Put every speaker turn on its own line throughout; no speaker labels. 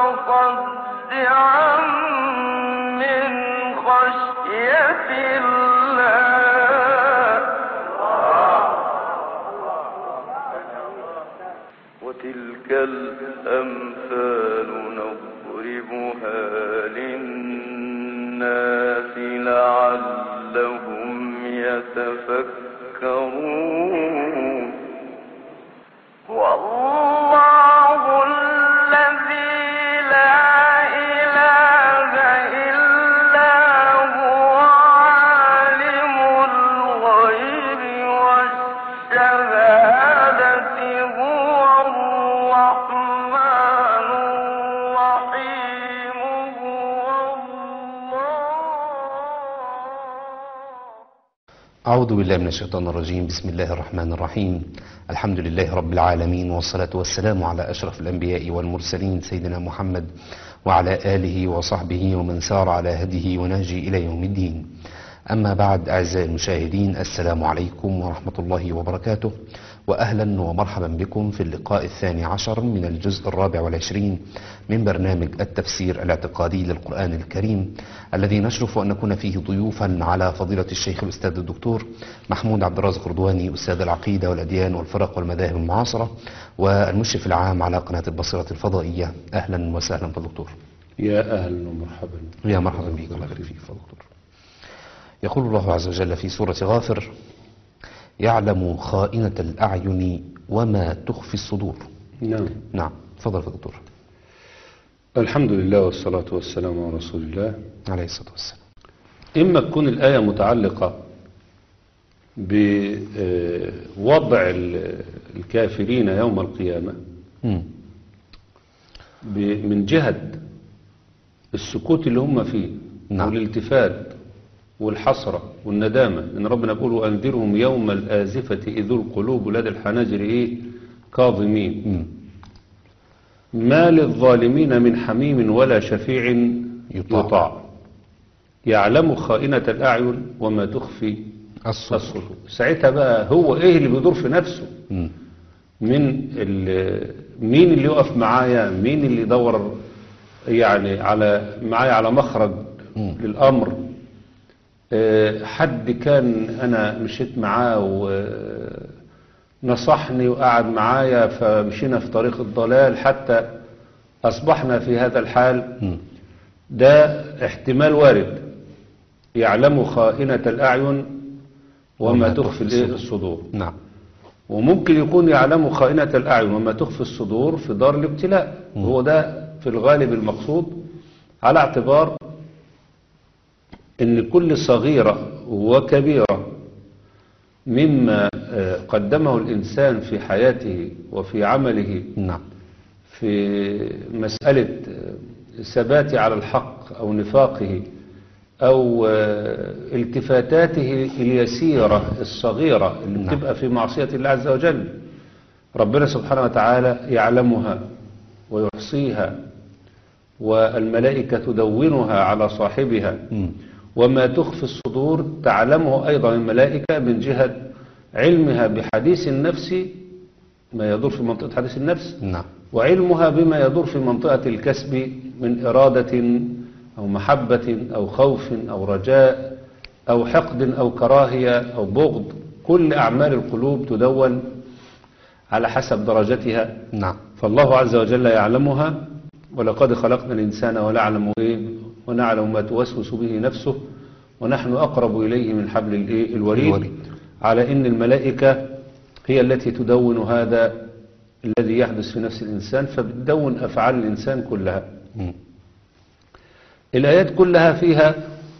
متصدعا من خشية الله وتلك الأمثال نضربها للناس لعلهم يتفكرون والله الذي لا إله إلا هو عالم الغيب والشهادة هو الرحمن الرحيم هو الله
أعوذ بالله من الشيطان الرجيم بسم الله الرحمن الرحيم الحمد لله رب العالمين والصلاة والسلام على أشرف الأنبياء والمرسلين سيدنا محمد وعلى آله وصحبه ومن سار على هديه ونهجه إلى يوم الدين أما بعد أعزائي المشاهدين السلام عليكم ورحمة الله وبركاته وأهلا ومرحبا بكم في اللقاء الثاني عشر من الجزء الرابع والعشرين من برنامج التفسير الاعتقادي للقرآن الكريم الذي نشرف أن نكون فيه ضيوفا على فضيلة الشيخ الأستاذ الدكتور محمود عبد الرازق رضواني أستاذ العقيدة والأديان والفرق والمذاهب المعاصرة والمشرف العام على قناة البصيرة الفضائية أهلا وسهلا بالدكتور
يا أهلا ومرحبا
يا مرحبا بك الله يبارك فيك فضل دكتور يقول الله عز وجل في سورة غافر يعلم خائنة الأعين وما تخفي الصدور
نعم
نعم تفضل يا دكتور
الحمد لله والصلاة والسلام على رسول الله
عليه الصلاة والسلام
إما تكون الآية متعلقة بوضع الكافرين يوم القيامة
مم.
ب- من جهة السكوت اللي هم فيه
نعم.
والالتفات والحسرة والندامة إن ربنا يقول وأنذرهم يوم الآزفة إذ القلوب لدى الحناجر إيه كاظمين
مم.
ما للظالمين من حميم ولا شفيع
يطاع.
يطاع, يعلم خائنة الأعين وما تخفي
الصدور
الصدور ساعتها بقى هو إيه اللي بيدور في نفسه
مم.
من ال- مين اللي يقف معايا مين اللي يدور يعني على معايا على مخرج
مم.
للأمر آه، حد كان أنا مشيت معاه ونصحني وقعد معايا فمشينا في طريق الضلال حتى أصبحنا في هذا الحال
مم.
ده احتمال وارد يعلم خائنة الأعين
وما
وما
تخفي
تخفي الإيه؟
الصدور.
الصدور
نعم
وممكن يكون يعلم خائنة الأعين وما تخفي الصدور في دار الابتلاء هو ده في الغالب المقصود على اعتبار ان كل صغيرة وكبيرة مما آه، قدمه الإنسان في حياته وفي عمله
نعم
في مسألة آه، ثباته على الحق أو نفاقه أو آه، التفاتاته اليسيرة الصغيرة اللي
نعم.
بتبقى في معصية الله عز وجل ربنا سبحانه وتعالى يعلمها ويحصيها والملائكة تدونها على صاحبها
مم.
وما تخفي الصدور تعلمه أيضا الملائكة من جهة علمها بحديث النفس ما يدور في منطقة حديث النفس
نعم
وعلمها بما يدور في منطقة الكسب من إرادة أو محبة أو خوف أو رجاء أو حقد أو كراهية أو بغض كل أعمال القلوب تدون على حسب درجتها
نعم
فالله عز وجل يعلمها ولقد خلقنا الإنسان ونعلم إيه ونعلم ما توسوس به نفسه ونحن أقرب إليه من حبل الإيه الوريد
الوريد.
على إن الملائكة هي التي تدون هذا الذي يحدث في نفس الإنسان فبتدون أفعال الإنسان كلها
مم.
الآيات كلها فيها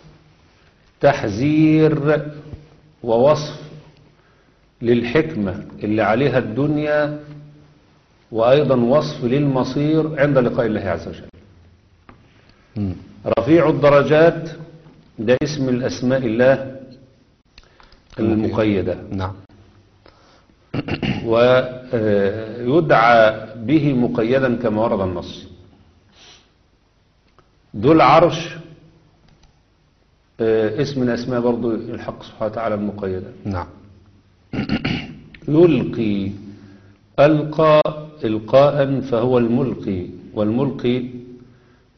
تحذير ووصف للحكمة اللي عليها الدنيا وأيضا وصف للمصير عند لقاء الله عز وجل
مم.
رفيع الدرجات ده اسم الأسماء الله المقيدة
نعم
ويدعى به مقيدا كما ورد النص ذو العرش آه، اسم من أسماء برضو الحق سبحانه وتعالى المقيدة
نعم
يلقي ألقى إلقاء فهو الملقي والملقي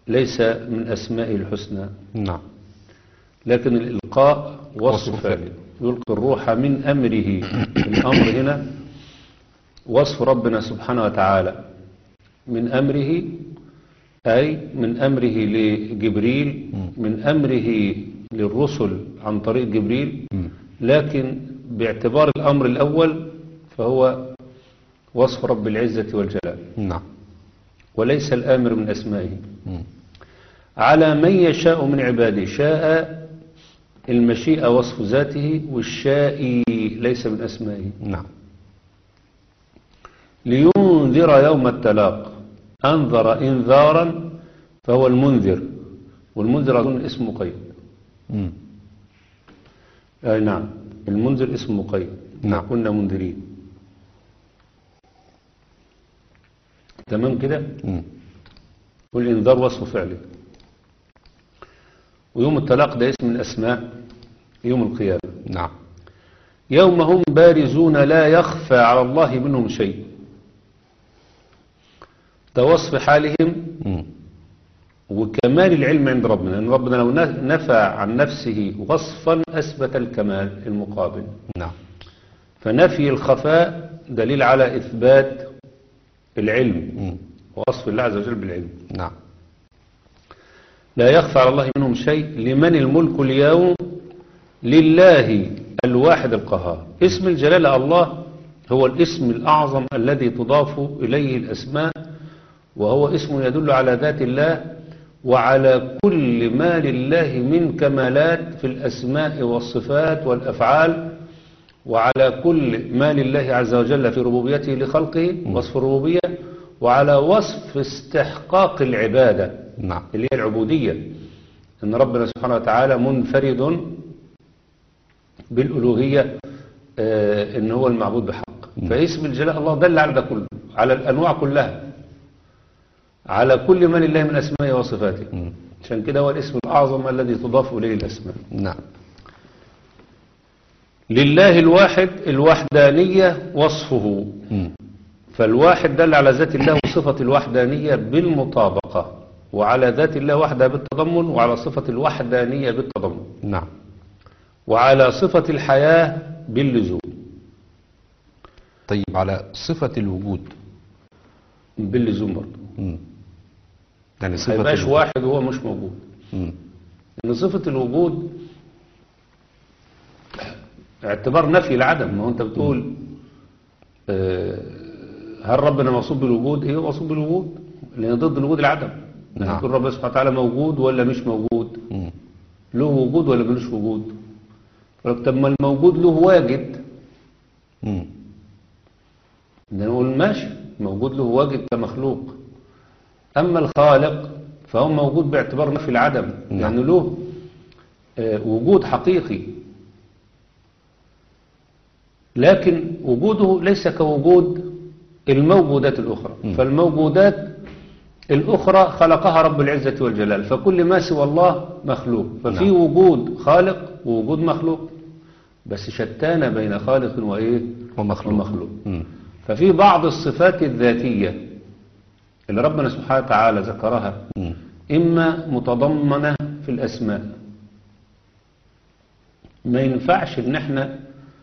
ليس من أسمائه الحسنى
نعم
لكن الإلقاء وصف
وصف
فعل يلقي الروح من أمره الأمر هنا وصف ربنا سبحانه وتعالى من أمره أي من أمره لجبريل من أمره للرسل عن طريق جبريل لكن باعتبار الأمر الأول فهو وصف رب العزة والجلال
نعم
وليس الآمر من أسمائه
مم.
على من يشاء من عباده شاء المشيئة وصف ذاته والشائي ليس من أسمائه
نعم
لينذر يوم التلاق أنذر إنذارا فهو المنذر والمنذر أظن اسم مقيد
مم.
أي نعم المنذر اسم مقيد
نعم.
كنا منذرين تمام كده
مم.
والإنذار وصف فعله ويوم التلاق ده اسم من أسماء يوم القيامة
نعم
يوم هم بارزون لا يخفى على الله منهم شيء ده وصف حالهم
مم.
وكمال العلم عند ربنا لأن ربنا لو نفى عن نفسه وصفا أثبت الكمال المقابل
نعم
فنفي الخفاء دليل على إثبات العلم
مم.
ووصف الله عز وجل بالعلم
نعم
لا يخفى على الله منهم شيء لمن الملك اليوم لله الواحد القهار اسم الجلالة الله هو الاسم الأعظم الذي تضاف إليه الأسماء وهو اسم يدل على ذات الله وعلى كل ما لله من كمالات في الأسماء والصفات والأفعال وعلى كل ما لله عز وجل في ربوبيته لخلقه وصف الربوبية وعلى وصف استحقاق العبادة
نعم
اللي هي العبودية أن ربنا سبحانه وتعالى منفرد بالألوهية آه، أن هو المعبود بحق فاسم الجلال الله دل على ده كله على الأنواع كلها على كل من الله من أسمائه وصفاته
مم.
عشان كده هو الاسم الأعظم الذي تضاف إليه الأسماء
نعم
لله الواحد الوحدانية وصفه
مم.
فالواحد دل على ذات الله وصفة الوحدانية بالمطابقة وعلى ذات الله وحدها بالتضمن وعلى صفة الوحدانية بالتضمن
نعم
وعلى صفة الحياة باللزوم
طيب على صفة الوجود
باللزوم برضه
مم. يعني
ما
صفة
يبقاش
الوجود.
واحد وهو مش موجود
مم.
ان صفة الوجود اعتبار نفي العدم ما هو انت بتقول آه، هل ربنا موصوف بالوجود ايه موصوف بالوجود لان ضد الوجود العدم يعني
نعم.
يكون ربنا سبحانه وتعالى موجود ولا مش موجود
مم.
له وجود ولا ملوش وجود فلك طب ما الموجود له واجد
مم.
ده نقول ماشي موجود له واجد كمخلوق أما الخالق فهو موجود باعتبار نفي العدم
نعم.
يعني له آه، وجود حقيقي لكن وجوده ليس كوجود الموجودات الأخرى
مم.
فالموجودات الأخرى خلقها رب العزة والجلال فكل ما سوى الله مخلوق ففي
نعم.
وجود خالق ووجود مخلوق بس شتان بين خالق وإيه
ومخلوق
ومخلوق
مم.
ففي بعض الصفات الذاتية اللي ربنا سبحانه وتعالى ذكرها
مم.
إما متضمنة في الأسماء ما ينفعش إن احنا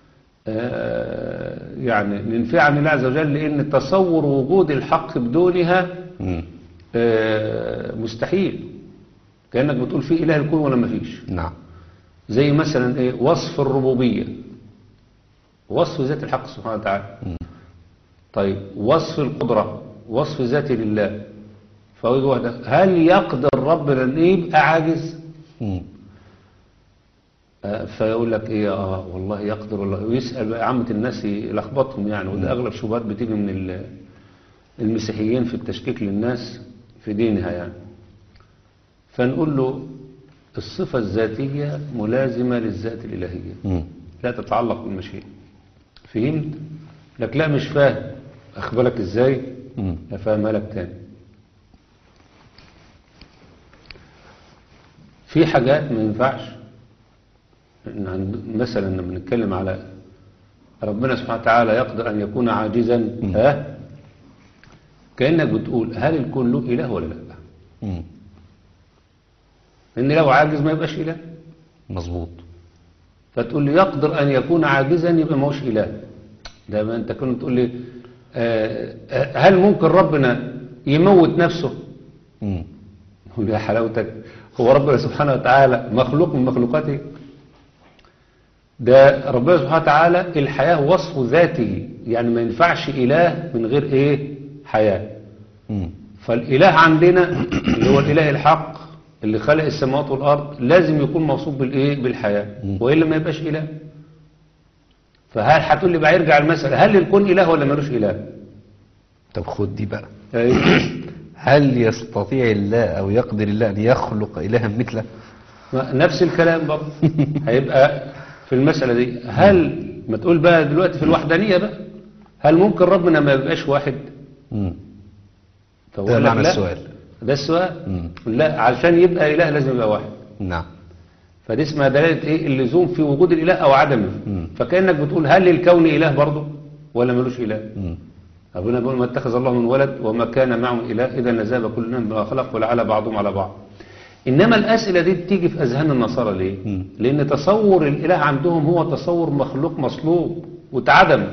آه، يعني ننفي عن الله عز وجل لأن تصور وجود الحق بدونها
مم.
آه، مستحيل كأنك بتقول في إله الكون ولا ما فيش
نعم
زي مثلا إيه وصف الربوبية وصف ذات الحق سبحانه وتعالى
مم.
طيب وصف القدرة وصف ذاتي لله فهو يقول واحدة هل يقدر ربنا ان يبقى عاجز
مم.
آه، فيقول لك ايه اه والله يقدر والله ويسأل بقى عامة الناس يلخبطهم يعني وده اغلب شبهات بتيجي من ال- المسيحيين في التشكيك للناس في دينها يعني فنقول له الصفة الذاتية ملازمة للذات الإلهية
مم.
لا تتعلق بالمشيئة فهمت؟ لك لا مش فاهم أخبرك إزاي؟
مم.
أفهمها لك تاني في حاجات ما ينفعش إن عند- مثلا لما نتكلم على ربنا سبحانه وتعالى يقدر أن يكون عاجزا ها كأنك بتقول هل الكون له إله ولا لا
مم.
لأن لو عاجز ما يبقاش إله
مظبوط
فتقول لي يقدر أن يكون عاجزا يبقى ما هوش إله ده ما أنت كنت تقول لي آه، آه، هل ممكن ربنا يموت نفسه
مم.
يقول يا حلاوتك هو ربنا سبحانه وتعالى مخلوق من مخلوقاته ده ربنا سبحانه وتعالى الحياة وصف ذاته يعني ما ينفعش إله من غير إيه حياة
مم.
فالإله عندنا اللي هو الإله الحق اللي خلق السماوات والأرض لازم يكون موصوف بالإيه بالحياة
مم.
وإلا ما يبقاش إله فهل هتقول لي بقى يرجع المسألة هل الكون إله ولا ملوش إله
طب خد دي بقى
أيوة.
هل يستطيع الله أو يقدر الله أن يخلق إلها مثله
نفس الكلام برضه هيبقى في المسألة دي هل ما تقول بقى دلوقتي في الوحدانية بقى هل ممكن ربنا ما يبقاش واحد
مم.
فأقول
ده
لك
معنى
لا.
السؤال
ده السؤال
مم.
لا علشان يبقى إله لازم يبقى واحد
نعم
فدي اسمها دلالة ايه اللزوم في وجود الإله أو عدمه
مم.
فكأنك بتقول هل الكون إله برضه ولا ملوش إله
مم.
ربنا بيقول ما اتخذ الله من ولد وما كان معه إله إذا نزاب كل من بما خلق ولعل بعضهم على بعض إنما الأسئلة دي بتيجي في أذهان النصارى ليه؟
مم.
لأن تصور الإله عندهم هو تصور مخلوق مصلوب واتعدم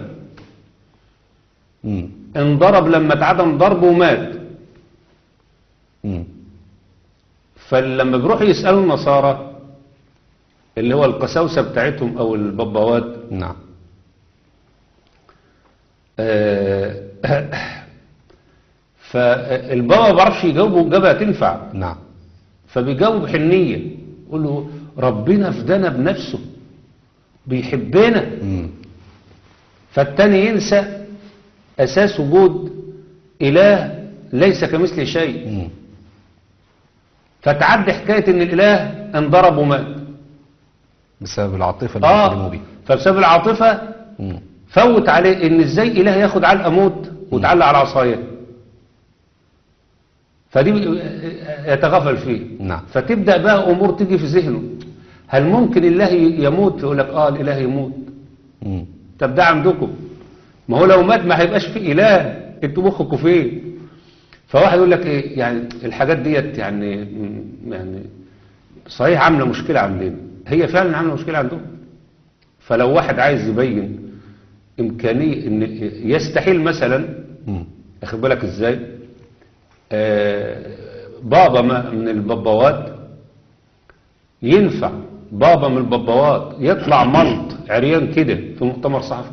مم.
انضرب لما اتعدم ضربه ومات
مم.
فلما بيروحوا يسألوا النصارى اللي هو القساوسة بتاعتهم أو الببوات
نعم
آه، فالبابا ما بيعرفش يجاوبه إجابة تنفع
نعم
فبيجاوب بحنية يقول له ربنا فدانا بنفسه بيحبنا
مم.
فالتاني ينسى أساس وجود إله ليس كمثله شيء
مم.
فتعدي حكاية إن الإله انضرب ومات
بسبب العاطفة اللي بيتكلموا
آه
بيها
فبسبب العاطفة
مم.
فوت عليه إن إزاي إله ياخد علقة موت وتعلق على عصايه فدي يتغفل فيه
نعم.
فتبدأ بقى أمور تيجي في ذهنه هل ممكن الله يموت يقول لك آه الإله يموت
مم.
طب ده عندكم ما هو لو مات ما هيبقاش فيه إله انتوا مخكم فين فواحد يقول لك ايه يعني الحاجات ديت يعني يعني صحيح عامله مشكله عندنا هي فعلا عامله مشكله عندهم فلو واحد عايز يبين امكانيه ان يستحيل مثلا
مم.
اخد بالك ازاي آه بابا ما- من البابوات ينفع بابا من البابوات يطلع ملط عريان كده في مؤتمر صحفي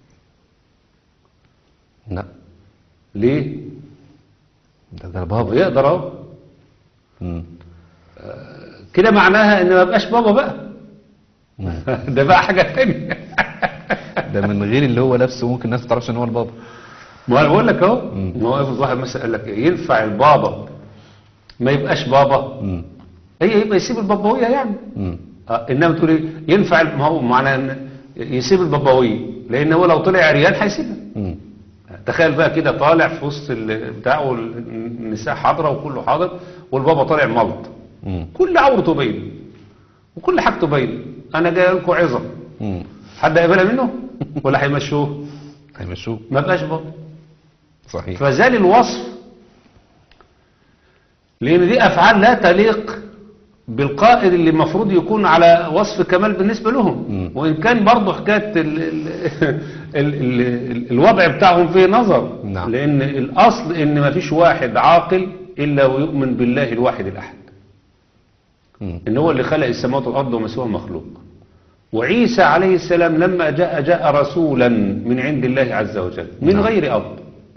لا
ليه
ده ده
هو
بابا
يقدر اهو
مم.
كده معناها ان ما بقاش بابا بقى
مم.
ده بقى حاجة تانية
ده من غير اللي هو نفسه ممكن الناس ما تعرفش ان هو البابا
ما انا بقول لك اهو
مم.
ما هو افرض واحد مثلا قال لك إيه، ينفع البابا ما يبقاش بابا
مم.
هي يبقى يسيب البابوية يعني
مم.
آه، انما تقول ايه ينفع ما هو معناه ان يسيب البابوية لان هو لو طلع عريان هيسيبها
مم.
تخيل بقى كده طالع في وسط ال- بتاع والنساء حاضرة وكله حاضر والبابا طالع ملط
مم.
كل عورته باينه وكل حاجته باينه انا جاي لكم عظه
مم.
حد هيقبلها منه ولا هيمشوه
هيمشوه
ما بقاش بابا
صحيح
فزال الوصف لان دي افعال لا تليق بالقائد اللي المفروض يكون على وصف كمال بالنسبه لهم
مم.
وان كان برضه حكايه ال ال ال ال ال الوضع بتاعهم فيه نظر
نعم.
لان الاصل ان ما فيش واحد عاقل الا ويؤمن بالله الواحد الاحد
مم.
ان هو اللي خلق السماوات والارض وما سواه مخلوق وعيسى عليه السلام لما جاء جاء رسولا من عند الله عز وجل من
نعم.
غير اب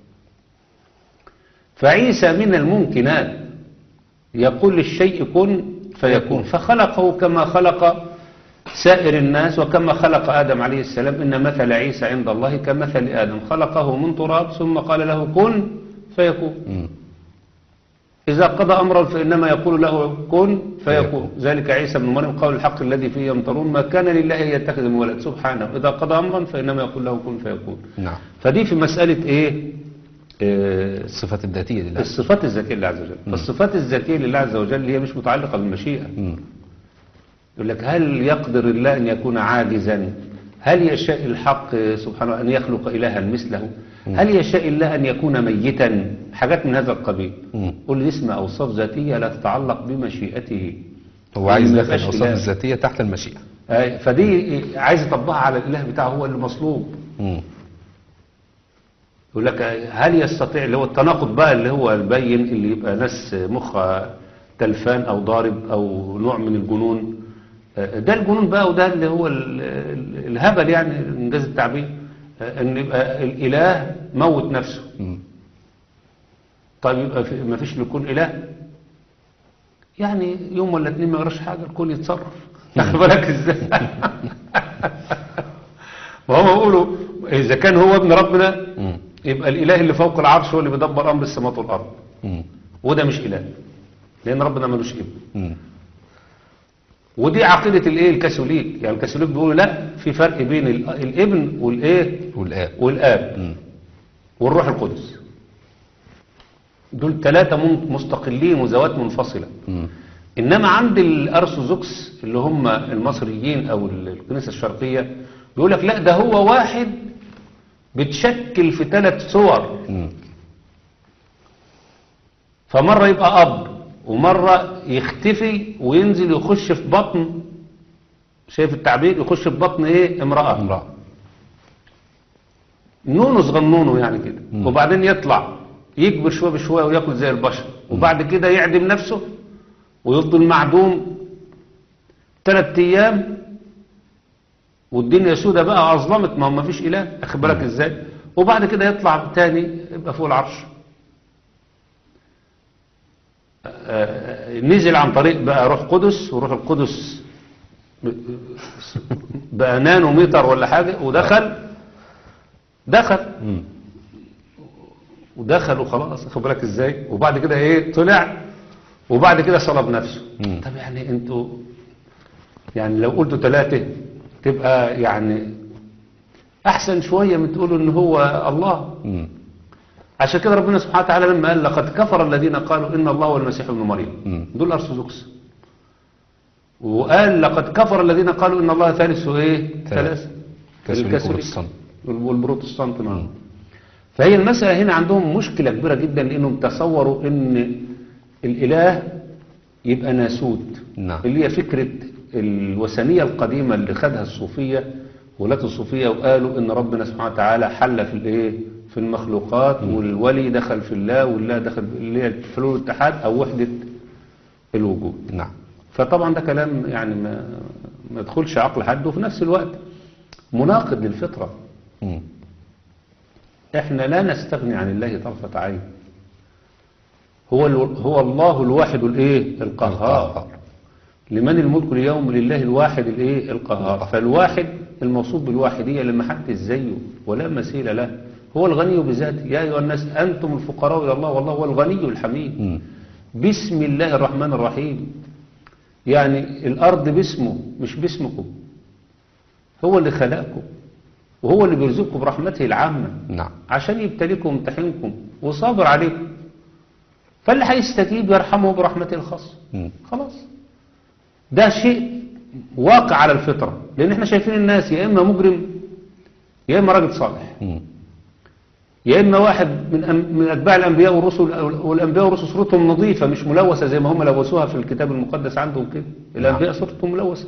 فعيسى من الممكنات يقول للشيء كن فيكون فخلقه كما خلق سائر الناس وكما خلق آدم عليه السلام إن مثل عيسى عند الله كمثل آدم خلقه من تراب ثم قال له كن فيكون
مم.
إذا قضى أمرا فإنما يقول له كن فيكون
فيكون.
ذلك عيسى بن مريم قول الحق الذي فيه يمترون ما كان لله أن يتخذ من ولد سبحانه إذا قضى أمرا فإنما يقول له كن فيكون
نعم
فدي في مسألة إيه آه،
الصفات الذاتية لله
الصفات الذاتية لله عز وجل فالصفات الذاتية لله عز وجل هي مش متعلقة بالمشيئة
مم.
يقول لك هل يقدر الله أن يكون عاجزا هل يشاء الحق سبحانه أن يخلق إلها مثله هل يشاء الله أن يكون ميتا حاجات من هذا القبيل
مم.
قل اسم أوصاف ذاتية لا تتعلق بمشيئته
هو عايز
ما
يدخل
يبقاش
الاوصاف
إله.
الذاتيه تحت المشيئه
آه، فدي عايز يطبقها على الاله بتاعه هو اللي مصلوب
مم.
يقول لك هل يستطيع اللي هو التناقض بقى اللي هو البين اللي يبقى ناس مخها تلفان او ضارب او نوع من الجنون آه، ده الجنون بقى وده اللي هو ال- ال- الهبل يعني انجاز التعبير آه، ان يبقى الاله موت نفسه
مم.
طيب يبقى في- ما فيش لكون اله يعني يوم ولا اتنين ما يقراش حاجه الكون يتصرف واخد بالك ازاي وهم يقولوا اذا كان هو ابن ربنا
مم.
يبقى الاله اللي فوق العرش هو اللي بيدبر امر السماوات والارض
مم.
وده مش اله لان ربنا ملوش ابن
مم.
ودي عقيده الايه الكاثوليك يعني الكاثوليك بيقولوا لا في فرق بين ال- الابن والايه
والاب
والاب
مم.
والروح القدس دول ثلاثه من- مستقلين وذوات منفصله
مم.
انما عند الارثوذكس اللي هم المصريين او ال- الكنيسه الشرقيه بيقول لك لا ده هو واحد بتشكل في ثلاث صور
مم.
فمره يبقى اب ومره يختفي وينزل يخش في بطن شايف التعبير يخش في بطن ايه امراه
امرأة
نونو صغنونه يعني كده
مم.
وبعدين يطلع يكبر شويه بشويه وياكل زي البشر وبعد كده يعدم نفسه ويفضل معدوم ثلاث ايام والدنيا سودة بقى اظلمت ما هو ما فيش اله اخد بالك ازاي وبعد كده يطلع تاني يبقى فوق العرش آه، نزل عن طريق بقى روح قدس وروح القدس بقى نانومتر ولا حاجة ودخل دخل
مم.
ودخل وخلاص خد بالك ازاي وبعد كده ايه طلع وبعد كده صلب نفسه
مم.
طب يعني انتوا يعني لو قلتوا ثلاثة تبقى يعني احسن شوية من تقولوا ان هو الله
مم.
عشان كده ربنا سبحانه وتعالى لما قال لقد كفر الذين قالوا ان الله هو المسيح ابن مريم
مم.
دول ارثوذكس وقال لقد كفر الذين قالوا ان الله ثالث ايه ثلاثة
كاثوليك
الكاثوليك
وبروتستانت.
والبروتستانت معهم فهي المسألة هنا عندهم مشكلة كبيرة جدا لأنهم تصوروا أن الإله يبقى ناسوت
نعم.
اللي هي فكرة الوثنية القديمة اللي خدها الصوفية ولاة الصوفية وقالوا أن ربنا سبحانه وتعالى حل في الإيه في المخلوقات والولي دخل في الله والله دخل في اللي هي الحلول الاتحاد أو وحدة الوجود
نعم
فطبعا ده كلام يعني ما ما يدخلش عقل حد وفي نفس الوقت مناقض للفطرة
مم.
احنا لا نستغني عن الله طرفة عين هو ال... هو الله الواحد الايه القهار
القهار.
لمن الملك اليوم لله الواحد الايه القهار فالواحد الموصوف بالواحدية لما حد زيه ولا مثيل له هو الغني بذاته يا ايها الناس انتم الفقراء الى الله والله هو الغني الحميد
مم.
بسم الله الرحمن الرحيم يعني الارض باسمه مش باسمكم هو اللي خلقكم وهو اللي بيرزقكم برحمته العامه
نعم
عشان يبتليكم ويمتحنكم وصابر عليكم فاللي هيستجيب يرحمه برحمته الخاصة
مم.
خلاص ده شيء واقع على الفطرة لأن احنا شايفين الناس يا إما مجرم يا إما راجل صالح
مم.
يا إما واحد من أم- من أتباع الأنبياء والرسل والأنبياء والرسل صورتهم نظيفة مش ملوثة زي ما هم لوثوها في الكتاب المقدس عندهم كده الأنبياء صورتهم ملوثة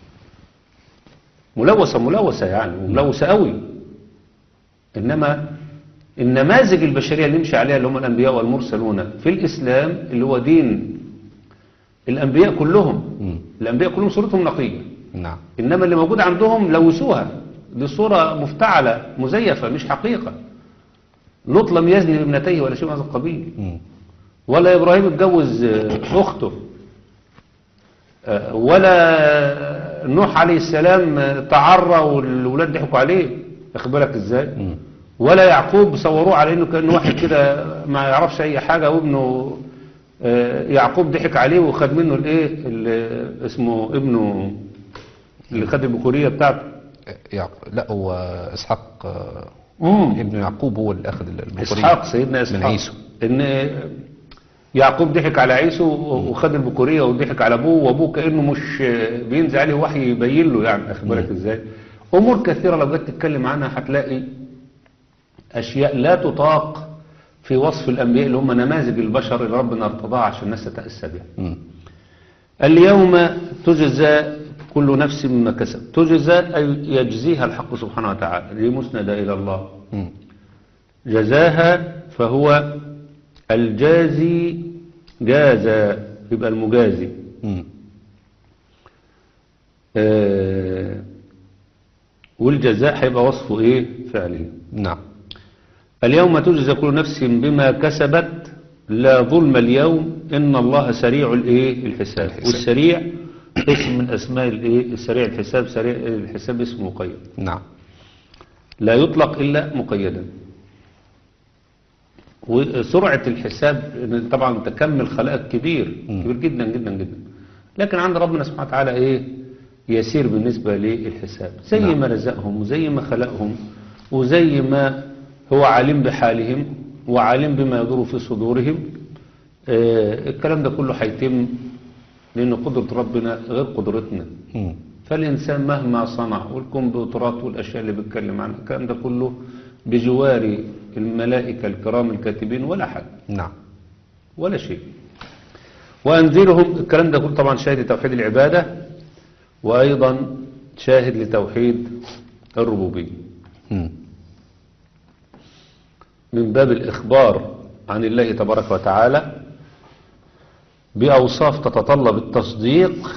ملوثة ملوثة يعني وملوثة قوي إنما النماذج البشرية اللي يمشي عليها اللي هم الأنبياء والمرسلون في الإسلام اللي هو دين الأنبياء كلهم
مم.
الأنبياء كلهم صورتهم نقية
نعم
إنما اللي موجود عندهم لوثوها دي صورة مفتعلة مزيفة مش حقيقة لوط لم يزني بابنتيه ولا شيء من هذا القبيل
مم.
ولا إبراهيم اتجوز آه، أخته آه، ولا نوح عليه السلام آه، تعرى والولاد ضحكوا عليه واخد بالك ازاي
مم.
ولا يعقوب صوروه على انه كان واحد كده ما يعرفش اي حاجه وابنه آه، يعقوب ضحك عليه وخد منه الايه اللي اسمه ابنه اللي خد البكوريه بتاعته
يعق- لا هو اسحاق آه،
امم
ابن يعقوب هو اللي اخذ البكورية
اسحاق سيدنا اسحاق
من عيسو
ان يعقوب ضحك على عيسو وخد البكوريه وضحك على ابوه وابوه كانه مش بينزل عليه وحي يبين له يعني اخد بالك ازاي امور كثيره لو جيت تتكلم عنها هتلاقي اشياء لا تطاق في وصف الانبياء اللي هم نماذج البشر اللي ربنا ارتضاها عشان الناس تتاسى بها
مم.
اليوم تجزى كل نفس مما كسب تجزى أي يجزيها الحق سبحانه وتعالى دي مسندة إلى الله
مم.
جزاها فهو الجازي جازى يبقى المجازي
مم.
آه والجزاء هيبقى وصفه ايه فعلي
نعم
اليوم تجزى كل نفس بما كسبت لا ظلم اليوم ان الله سريع الايه الحساب
الحساب.
والسريع اسم من اسماء الايه السريع الحساب سريع الحساب اسم مقيد
نعم
لا يطلق إلا مقيدا وسرعة الحساب إن طبعا تكمل خلائق كبير
مم.
كبير جدا جدا جدا لكن عند ربنا سبحانه وتعالى ايه يسير بالنسبة للحساب زي
نعم.
ما رزقهم وزي ما خلقهم وزي ما هو عليم بحالهم وعالم بما يدور في صدورهم آه الكلام ده كله هيتم لأن قدرة ربنا غير قدرتنا
مم.
فالإنسان مهما صنع والكمبيوترات والأشياء اللي بيتكلم عنها الكلام ده كله بجوار الملائكة الكرام الكاتبين ولا حاجة
نعم
ولا شيء وأنذرهم الكلام ده كله طبعا شاهد لتوحيد العبادة وأيضا شاهد لتوحيد الربوبية
مم.
من باب الإخبار عن الله تبارك وتعالى بأوصاف تتطلب التصديق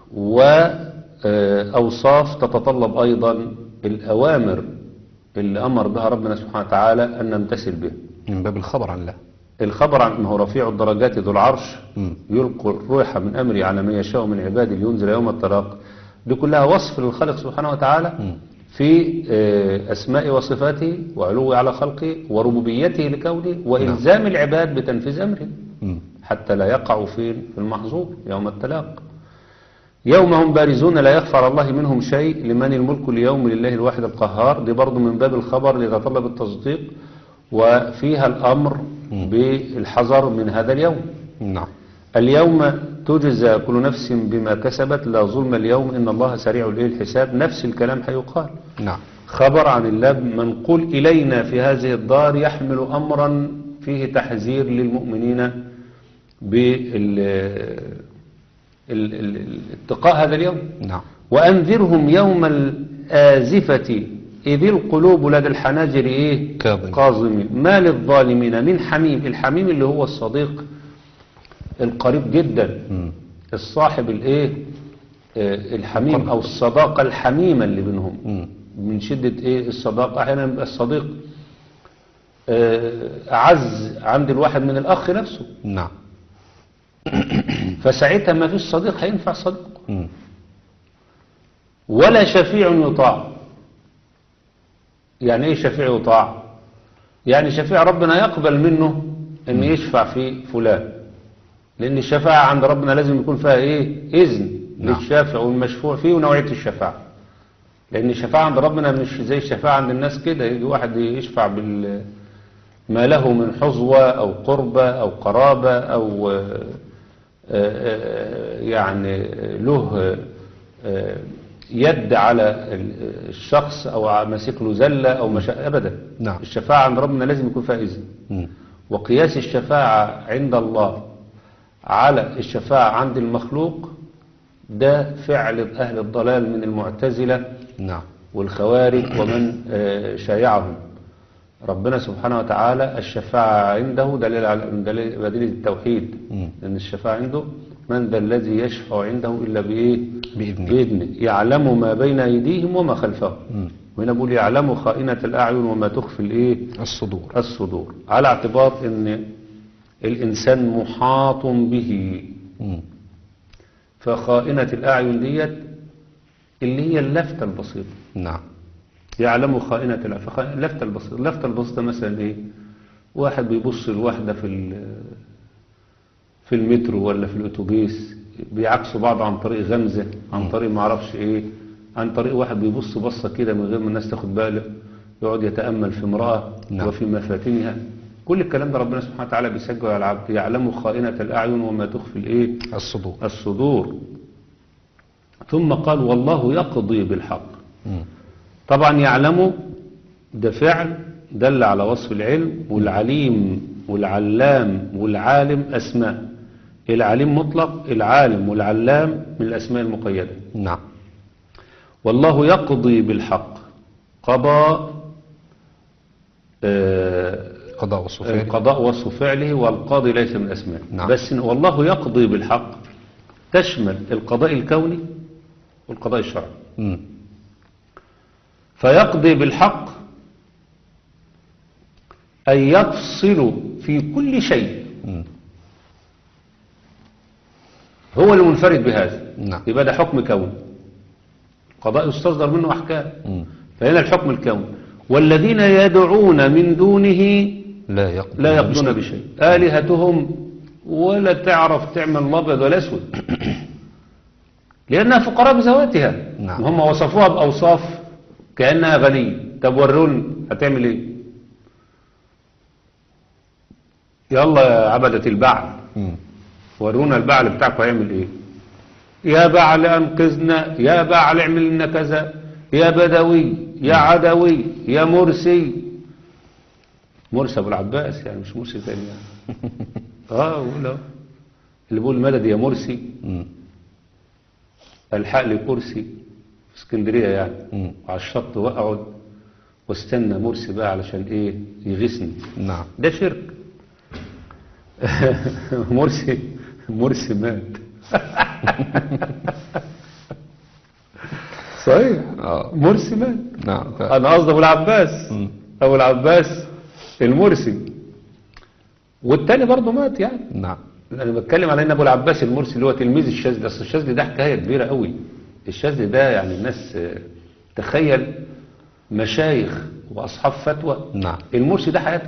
وأوصاف تتطلب أيضا الأوامر اللي أمر بها ربنا سبحانه وتعالى أن نمتثل بها
من باب الخبر عن الله
الخبر عن ما هو رفيع الدرجات ذو العرش
مم.
يلقي الروح من أمري على من يشاء من عباده لينزل يوم التلاق دي كلها وصف للخالق سبحانه وتعالى
مم.
في آه، أسماء وصفاته وعلوه على خلقه وربوبيته لكونه وإلزام العباد بتنفيذ أمره
مم.
حتى لا يقعوا في في المحظور يوم التلاق يوم هم بارزون لا يخفى على الله منهم شيء لمن الملك اليوم لله الواحد القهار دي برضو من باب الخبر اللي يتطلب التصديق وفيها الأمر بالحذر من هذا اليوم
نعم
اليوم تجزى كل نفس بما كسبت لا ظلم اليوم إن الله سريع الإيه الحساب نفس الكلام هيقال
نعم
خبر عن الله منقول إلينا في هذه الدار يحمل أمرا فيه تحذير للمؤمنين بالاتقاء هذا اليوم
نعم
وأنذرهم يوم الآزفة إذ القلوب لدى الحناجر إيه
كاظم.
كاظمين ما للظالمين من حميم الحميم اللي هو الصديق القريب جدا
مم.
الصاحب الإيه آه، الحميم أو الصداقة الحميمة اللي بينهم
مم.
من شدة ايه الصداقة احيانا يبقى الصديق آه، اعز عند الواحد من الاخ نفسه
نعم
فساعتها ما فيش صديق هينفع صديق
مم.
ولا شفيع يطاع يعني ايه شفيع يطاع يعني شفيع ربنا يقبل منه ان يشفع في فلان لان الشفاعة عند ربنا لازم يكون فيها ايه اذن
نعم.
للشافع والمشفوع فيه ونوعية الشفاعة لان الشفاعة عند ربنا مش زي الشفاعة عند الناس كده يجي واحد يشفع بال ما له من حظوة او قربة او قرابة او آه، آه، يعني له آه، يد على ال- الشخص او ماسك له زلة او مش ابدا
نعم.
الشفاعة عند ربنا لازم يكون فيها اذن
مم.
وقياس الشفاعة عند الله على الشفاعة عند المخلوق ده فعل أهل الضلال من المعتزلة
نعم
والخوارج ومن آه، شايعهم ربنا سبحانه وتعالى الشفاعة عنده دليل على دليل دليل التوحيد
مم.
لأن الشفاعة عنده من ذا الذي يشفع عنده إلا بإيه
بإذنه.
بإذنه يعلم ما بين أيديهم وما خلفهم
مم.
وهنا بقول يعلم خائنة الأعين وما تخفي الإيه
الصدور
الصدور على اعتبار ان الانسان محاط به
مم.
فخائنة الاعين ديت اللي هي اللفتة البسيطة
نعم
يعلم خائنة الاعين فخ- اللفتة البسيطة اللفتة البسيطة مثلا ايه واحد بيبص لواحدة في ال- في المترو ولا في الاتوبيس بيعكسوا بعض عن طريق غمزة عن طريق ما اعرفش ايه عن طريق واحد بيبص بصة كده من غير ما الناس تاخد باله يقعد يتأمل في امرأة
نعم.
وفي مفاتنها كل الكلام ده ربنا سبحانه وتعالى بيسجل على العبد يعلم خائنة الأعين وما تخفي الايه
الصدور
الصدور ثم قال والله يقضي بالحق
مم.
طبعا يعلم ده فعل دل على وصف العلم والعليم والعلام والعالم أسماء العليم مطلق العالم والعلام من الأسماء المقيدة
نعم
والله يقضي بالحق قضى آه،
قضاء والصفات
القضاء وصف فعله والقاضي ليس من الأسماء
نعم.
بس إن والله يقضي بالحق تشمل القضاء الكوني والقضاء الشرعي
مم.
فيقضي بالحق أن يفصل في كل شيء
مم.
هو المنفرد بهذا
نعم
يبقى ده حكم كوني قضاء يستصدر منه أحكام
مم.
فهنا الحكم الكوني والذين يدعون من دونه
لا يقضي
لا يقضون بشيء آلهتهم ولا تعرف تعمل الأبيض ولا أسود لأنها فقراء بذواتها
نعم.
هم وصفوها بأوصاف كأنها غنية طب وروني هتعمل إيه يلا يا عبدة البعل
مم.
ورونا البعل بتاعكم هيعمل ايه يا بعل انقذنا يا بعل اعمل لنا كذا يا بدوي يا عدوي يا مرسي مرسي ابو العباس يعني مش مرسي تاني يعني اه قول اهو اللي بيقول مدد يا مرسي
مم.
الحق لي كرسي في اسكندريه يعني
مم.
وعلى الشط واقعد واستنى مرسي بقى علشان ايه يغيثني
نعم
ده شرك مرسي مرسي مات صحيح
اه
مرسي مات
نعم ف...
انا قصدي ابو العباس
مم.
ابو العباس المرسي والتاني برضه مات يعني
نعم
انا بتكلم على ان ابو العباس المرسي اللي هو تلميذ الشاذلي اصل الشاذلي ده حكايه كبيره قوي الشاذلي ده يعني الناس آه، تخيل مشايخ واصحاب فتوى
نعم
المرسي ده حياته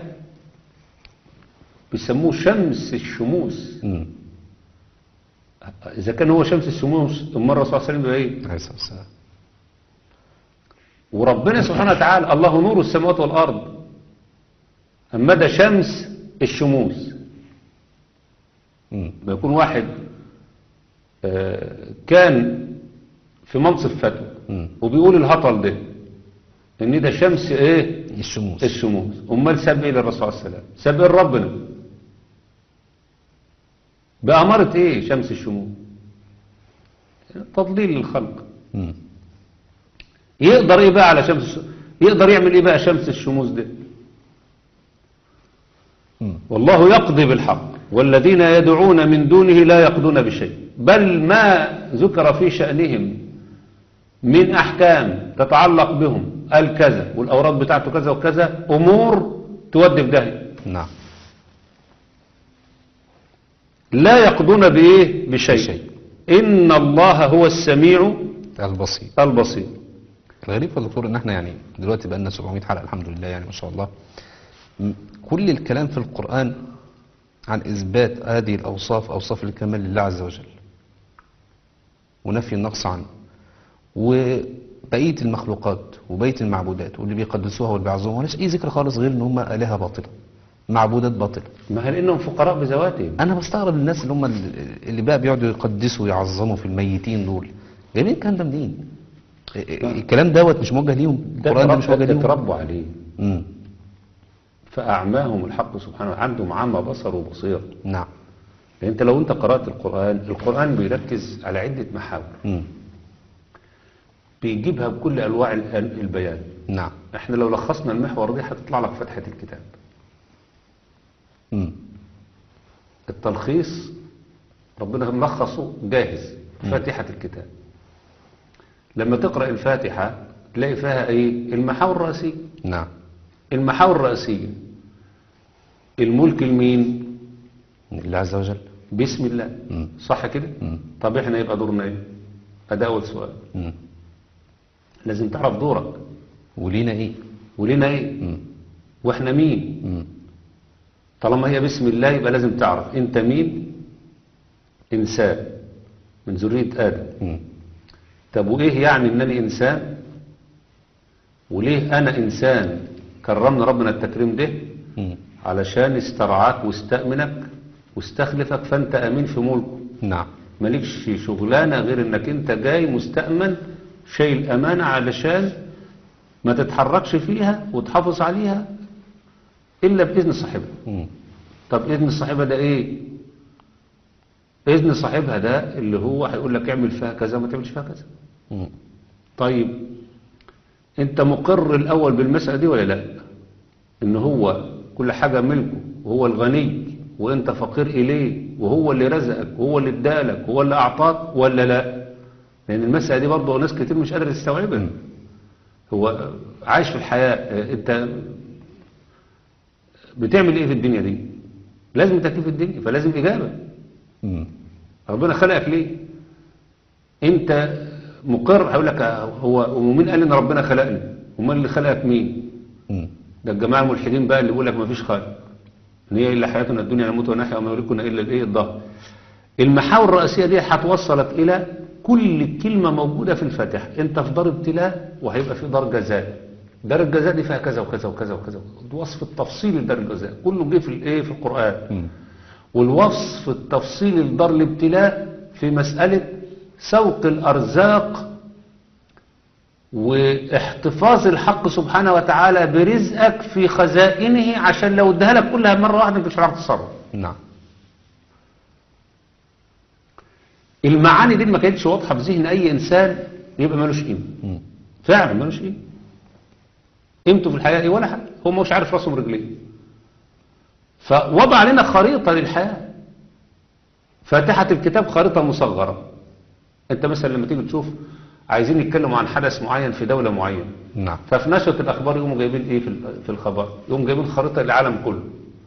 بيسموه شمس الشموس
مم.
اذا كان هو شمس الشموس امال الرسول صلى الله عليه وسلم يبقى ايه
عليه الصلاة والسلام
وربنا سبحانه وتعالى الله نور السماوات والارض اما ده شمس الشموس
مم.
بيكون واحد آه، كان في منصب فتوى
مم.
وبيقول الهطل ده ان ده شمس ايه
الشموس
الشموس امال ساب ايه للرسول عليه السلام ساب ايه لربنا بأمارة ايه شمس الشموس تضليل للخلق
مم.
يقدر ايه بقى على شمس الش... يقدر يعمل ايه بقى شمس الشموس ده
مم.
والله يقضي بالحق والذين يدعون من دونه لا يقضون بشيء بل ما ذكر في شأنهم من أحكام تتعلق بهم قال كذا والأوراد بتاعته كذا وكذا أمور تودي في داهية
نعم
لا يقضون بإيه بشيء
بشيء.
إن الله هو السميع
البسيط
البصير
الغريب يا دكتور ان احنا يعني دلوقتي بقى لنا 700 حلقه الحمد لله يعني ما شاء الله م- كل الكلام في القران عن اثبات هذه الاوصاف اوصاف الكمال لله عز وجل ونفي النقص عنه وبقيه المخلوقات وبقيه المعبودات واللي بيقدسوها واللي بيعظموها مالهاش اي ذكر خالص غير ان هم الهه باطله معبودات باطله
ما هل إنهم فقراء بذواتهم
انا بستغرب الناس اللي هم اللي بقى بيقعدوا يقدسوا ويعظموا في الميتين دول جايبين الكلام ده منين الكلام دوت مش موجه ليهم
ده
القران ده مش موجه
اترب-
ليهم
اتربوا عليه
مم.
فأعماهم الحق سبحانه عندهم عمى بصر وبصير
نعم
يعني انت لو انت قرأت القرآن القرآن بيركز على عدة محاور
مم.
بيجيبها بكل أنواع ال- البيان
نعم
احنا لو لخصنا المحور دي هتطلع لك فتحة الكتاب
مم.
التلخيص ربنا ملخصه جاهز فاتحة الكتاب لما تقرأ الفاتحة تلاقي فيها ايه المحاور الرئيسية
نعم
المحاور الرئيسية الملك المين
الله عز وجل
بسم الله
مم.
صح كده
مم.
طب احنا يبقى دورنا ايه ادي اول سؤال
مم.
لازم تعرف دورك
ولينا ايه
ولينا ايه
مم.
واحنا مين
مم.
طالما هي بسم الله يبقى لازم تعرف انت مين انسان من ذرية ادم
مم.
طب وايه يعني انني انسان وليه انا انسان كرمنا ربنا التكريم ده
مم.
علشان استرعاك واستأمنك واستخلفك فانت امين في ملكه
نعم
مالكش شغلانة غير انك انت جاي مستأمن شايل امانة علشان ما تتحركش فيها وتحافظ عليها الا باذن صاحبها
مم.
طب اذن صاحبها ده ايه إذن صاحبها ده اللي هو هيقول لك اعمل فيها كذا وما تعملش فيها كذا
مم.
طيب انت مقر الاول بالمسألة دي ولا لا ان هو كل حاجة ملكه وهو الغني وانت فقير اليه وهو اللي رزقك وهو اللي ادالك وهو اللي اعطاك ولا لا لان المسألة دي برضه ناس كتير مش قادر تستوعبها هو عايش في الحياة اه، انت بتعمل ايه في الدنيا دي لازم تكليف في الدنيا فلازم اجابة
مم.
ربنا خلقك ليه انت مقر هقول لك هو ومين قال ان ربنا خلقني ومين اللي خلقك مين
مم.
ده الجماعه الملحدين بقى اللي بيقول لك ما فيش خالق ان هي الا حياتنا الدنيا نموت ونحيا وما يريكنا الا الايه الظهر المحاور الرئيسيه دي هتوصلك الى كل كلمه موجوده في الفاتحه انت في دار ابتلاء وهيبقى في دار جزاء دار الجزاء دي فيها كذا وكذا وكذا وكذا وصف التفصيل لدار الجزاء كله جه في الايه في القران
مم.
والوصف التفصيلي لدار الابتلاء في مسألة سوق الأرزاق واحتفاظ الحق سبحانه وتعالى برزقك في خزائنه عشان لو اداها لك كلها مرة واحدة انت مش هتعرف تتصرف
نعم
المعاني دي ما كانتش واضحة في ذهن أي إنسان يبقى ملوش قيمة
مم.
فعلا ملوش قيمة قيمته في الحياة ايه ولا حاجة هو مش عارف راسه من رجليه فوضع لنا خريطة للحياة فاتحة الكتاب خريطة مصغرة انت مثلا لما تيجي تشوف عايزين يتكلموا عن حدث معين في دولة معينة
نعم
ففي نشرة الأخبار يقوموا جايبين إيه في ال- في الخبر يقوموا جايبين خريطة للعالم كله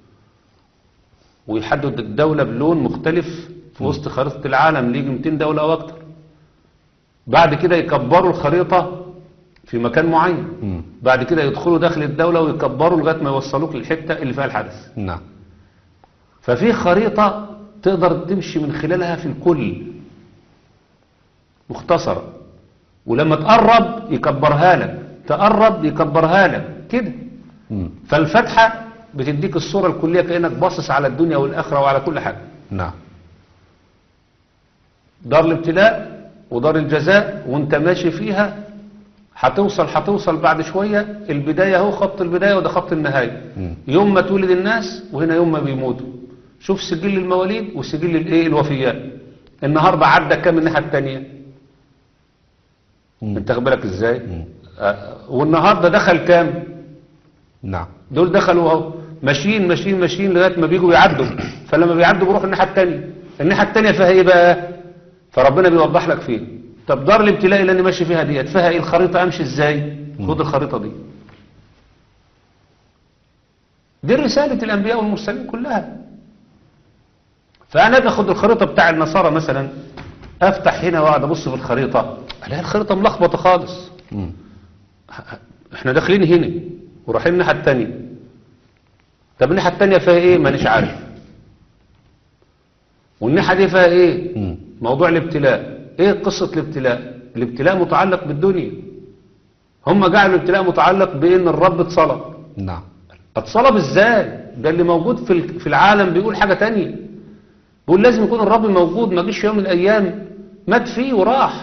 ويحدد الدولة بلون مختلف في وسط خريطة العالم اللي يجي 200 دولة أو أكتر بعد كده يكبروا الخريطة في مكان معين
مم.
بعد كده يدخلوا داخل الدولة ويكبروا لغاية ما يوصلوك للحتة اللي فيها الحدث
نعم
ففي خريطة تقدر تمشي من خلالها في الكل مختصرة ولما تقرب يكبرها لك تقرب يكبرها لك كده
مم.
فالفتحة بتديك الصورة الكلية كأنك باصص على الدنيا والآخرة وعلى كل حاجة
نعم
دار الابتلاء ودار الجزاء وانت ماشي فيها هتوصل هتوصل بعد شوية البداية هو خط البداية وده خط النهاية
مم.
يوم ما تولد الناس وهنا يوم ما بيموتوا شوف سجل المواليد وسجل الايه الوفيات النهارده عدى كام الناحية التانية
مم.
انت واخد بالك ازاي
مم.
آه، والنهارده دخل كام
نعم
دول دخلوا اهو ماشيين ماشيين ماشيين لغايه ما بيجوا يعدوا فلما بيعدوا بيروحوا الناحيه الثانيه الناحيه الثانيه فيها ايه بقى فربنا بيوضح لك فيه طب دار الابتلاء اللي انا ماشي فيها ديت فيها ايه الخريطه امشي ازاي خد الخريطه دي دي رساله الانبياء والمرسلين كلها فانا باخد الخريطه بتاع النصارى مثلا افتح هنا واقعد ابص في الخريطه الاقي الخريطه ملخبطه خالص
مم.
احنا داخلين هنا ورايحين الناحيه الثانيه طب الناحيه الثانيه فيها ايه مانيش عارف والناحيه دي فيها ايه
مم.
موضوع الابتلاء ايه قصه الابتلاء الابتلاء متعلق بالدنيا هم جعلوا الابتلاء متعلق بان الرب اتصلب
نعم
اتصلب ازاي ده اللي موجود في ال- في العالم بيقول حاجه تانية بيقول لازم يكون الرب موجود ما جيش يوم من الايام مات فيه وراح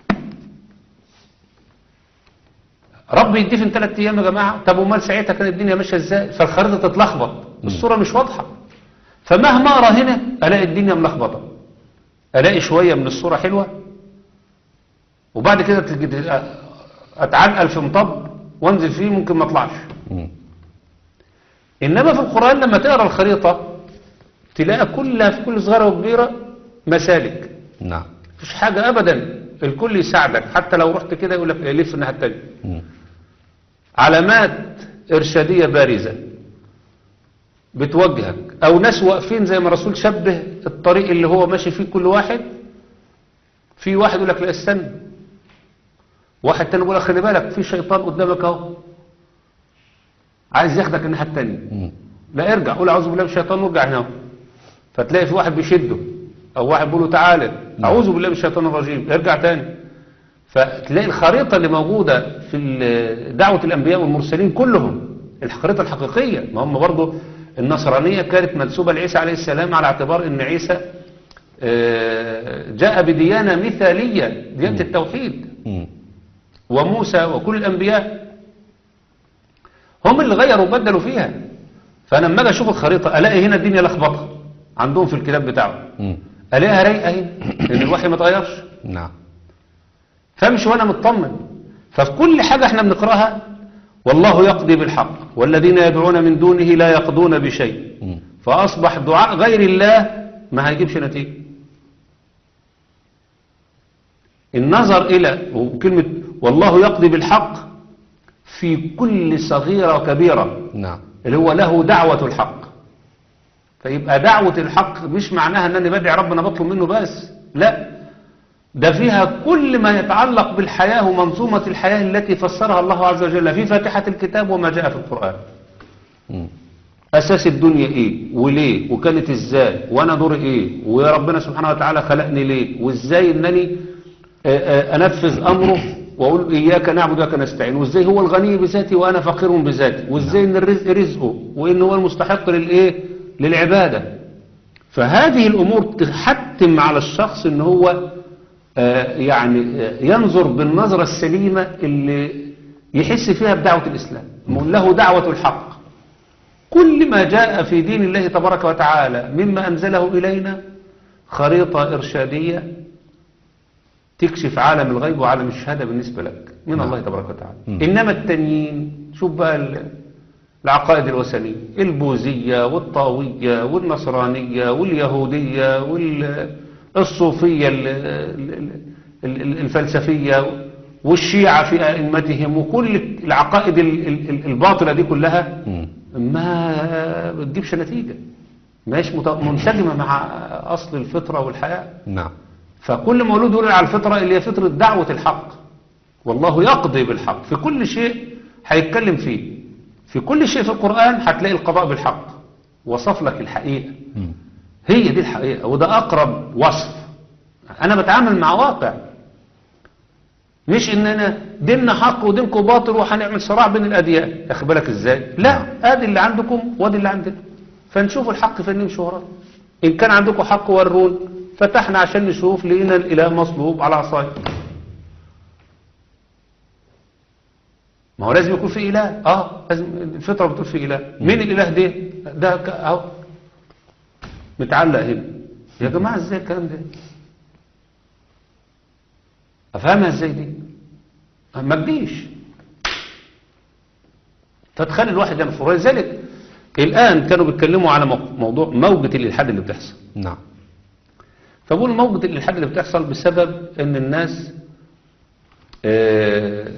رب يدفن ثلاث ايام يا جماعه طب امال ساعتها كانت الدنيا ماشيه ازاي فالخريطه تتلخبط الصوره مش واضحه فمهما اقرا هنا الاقي الدنيا ملخبطه الاقي شويه من الصوره حلوه وبعد كده تجد- اتعلقل في مطب وانزل فيه ممكن ما اطلعش
مم.
إنما في القرآن لما تقرأ الخريطة تلاقي كلها في كل صغيرة وكبيرة مسالك
نعم
مفيش حاجة أبدا الكل يساعدك حتى لو رحت كده يقول لك إيه، لف الناحية التانية
مم.
علامات إرشادية بارزة بتوجهك أو ناس واقفين زي ما الرسول شبه الطريق اللي هو ماشي فيه كل واحد في واحد يقول لك لا استنى واحد تاني يقول لك خلي بالك في شيطان قدامك اهو عايز ياخدك الناحية التانية
مم.
لا ارجع قول اعوذ بالله من الشيطان وارجع هنا فتلاقي في واحد بيشده او واحد بيقول له تعالى اعوذ بالله من الشيطان الرجيم ارجع تاني فتلاقي الخريطة اللي موجودة في ال- دعوة الانبياء والمرسلين كلهم الخريطة الحقيقية ما هم برضو النصرانية كانت منسوبة لعيسى عليه السلام على اعتبار ان عيسى آه، جاء بديانة مثالية ديانة التوحيد
مم.
وموسى وكل الأنبياء هم اللي غيروا وبدلوا فيها فأنا لما أجي أشوف الخريطة ألاقي هنا الدنيا لخبطة عندهم في الكتاب بتاعهم
مم.
الاقيها رايقه اهي لان الوحي ما اتغيرش
نعم
فامشي وانا مطمن ففي كل حاجة احنا بنقراها والله يقضي بالحق والذين يدعون من دونه لا يقضون بشيء
مم.
فأصبح دعاء غير الله ما هيجيبش نتيجة النظر إلى وكلمة والله يقضي بالحق في كل صغيرة وكبيرة
نعم
اللي هو له دعوة الحق فيبقى دعوة الحق مش معناها ان انا بدعي ربنا بطلب منه بس لا ده فيها كل ما يتعلق بالحياة ومنظومة الحياة التي فسرها الله عز وجل في فاتحة الكتاب وما جاء في القرآن
مم.
أساس الدنيا إيه وليه وكانت إزاي وأنا دوري إيه وربنا سبحانه وتعالى خلقني ليه وإزاي أنني آه، آه، أنفذ أمره وأقول إياك نعبد وإياك نستعين وإزاي هو الغني بذاتي وأنا فقير بذاتي وإزاي أن الرزق رزقه وإن هو المستحق للإيه للعبادة فهذه الأمور تحتم على الشخص أن هو آه، يعني آه، ينظر بالنظرة السليمة اللي يحس فيها بدعوة الإسلام له دعوة الحق كل ما جاء في دين الله تبارك وتعالى مما أنزله إلينا خريطة إرشادية تكشف عالم الغيب وعالم الشهادة بالنسبة لك من الله تبارك وتعالى
مم.
إنما التانيين شوف بقى ال- العقائد الوثنية البوذية والطاوية والنصرانية واليهودية والصوفية ال- ال- ال- الفلسفية والشيعة في أئمتهم وكل العقائد ال- ال- الباطلة دي كلها
مم.
ما بتجيبش نتيجة ماهيش مت- منسجمة مع أصل الفطرة والحياة
نعم
فكل مولود يولد على الفطرة اللي هي فطرة دعوة الحق والله يقضي بالحق في كل شيء هيتكلم فيه في كل شيء في القرآن هتلاقي القضاء بالحق وصف لك الحقيقة
مم.
هي دي الحقيقة وده أقرب وصف أنا بتعامل مع واقع مش إن أنا ديننا حق ودينكم باطل وهنعمل صراع بين الأديان أخد بالك إزاي لا آدي اللي عندكم وادي اللي عندنا فنشوف الحق فين نمشي وراه إن كان عندكم حق ورون فتحنا عشان نشوف لقينا الإله مصلوب على عصاية ما هو لازم يكون في إله آه لازم الفطرة بتقول في إله مين الإله ده ده ك- أهو متعلق هنا يا جماعة ازاي الكلام ده افهمها ازاي دي ما تجيش فتخلي الواحد ينفر ولذلك الان كانوا بيتكلموا على مو- موضوع موجة الالحاد اللي بتحصل
نعم
فبقول موجة الالحاد اللي بتحصل بسبب ان الناس آه،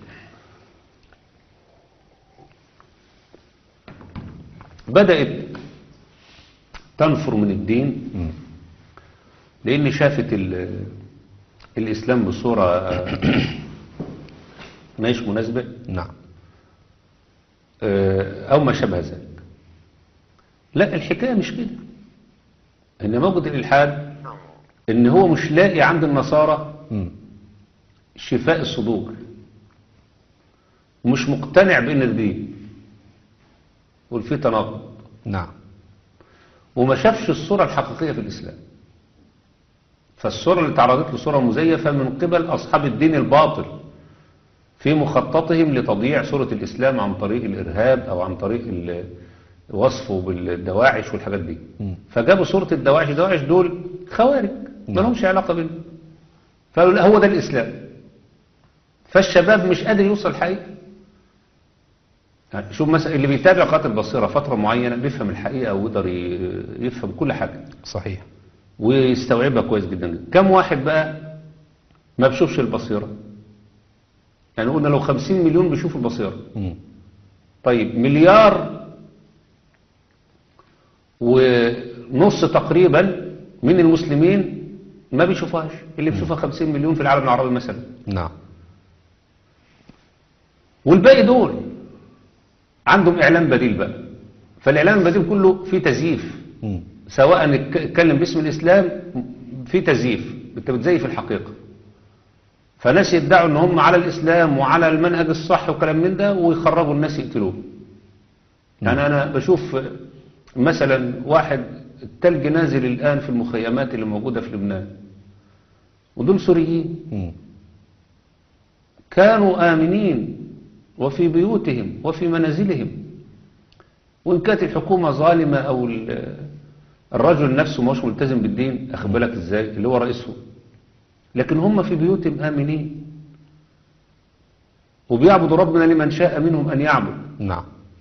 بدأت تنفر من الدين
مم.
لأن شافت ال- الإسلام بصورة آه، ماهيش مناسبة
نعم
آه، أو ما شابه ذلك لا الحكاية مش كده إن موجة الإلحاد إن هو مش لاقي عند النصارى
مم.
شفاء الصدور ومش مقتنع بأن ده دين والفي تناقض
نعم
وما شافش الصورة الحقيقية في الإسلام فالصورة اللي تعرضت له صورة مزيفة من قبل أصحاب الدين الباطل في مخططهم لتضييع صورة الإسلام عن طريق الإرهاب أو عن طريق ال- وصفه بالدواعش والحاجات دي
مم.
فجابوا صورة الدواعش الدواعش دول خوارج ما
نعم.
لهمش علاقة بينهم فقالوا لا هو ده الإسلام فالشباب مش قادر يوصل الحقيقة يعني شوف مثلا اللي بيتابع قاتل بصيرة فترة معينة بيفهم الحقيقة ويقدر ي- يفهم كل حاجة
صحيح
ويستوعبها كويس جدا جدا كم واحد بقى ما بيشوفش البصيرة يعني قلنا لو خمسين مليون بيشوفوا البصيرة
مم.
طيب مليار ونص تقريبا من المسلمين ما بيشوفهاش اللي بيشوفها خمسين مليون في العالم العربي مثلا
نعم
والباقي دول عندهم اعلام بديل بقى فالاعلام البديل كله فيه تزييف
مم.
سواء اتك- اتكلم باسم الاسلام في تزييف انت بتزيف الحقيقه فناس يدعوا ان هم على الاسلام وعلى المنهج الصح وكلام من ده ويخرجوا الناس يقتلوه يعني انا بشوف مثلا واحد التلج نازل الان في المخيمات اللي موجوده في لبنان ودول سوريين
مم.
كانوا آمنين وفي بيوتهم وفي منازلهم وإن كانت الحكومة ظالمة أو ال- الرجل نفسه مش ملتزم بالدين اخد بالك ازاي اللي هو رئيسه لكن هم في بيوتهم امنين وبيعبدوا ربنا لمن شاء منهم ان يعبد
نعم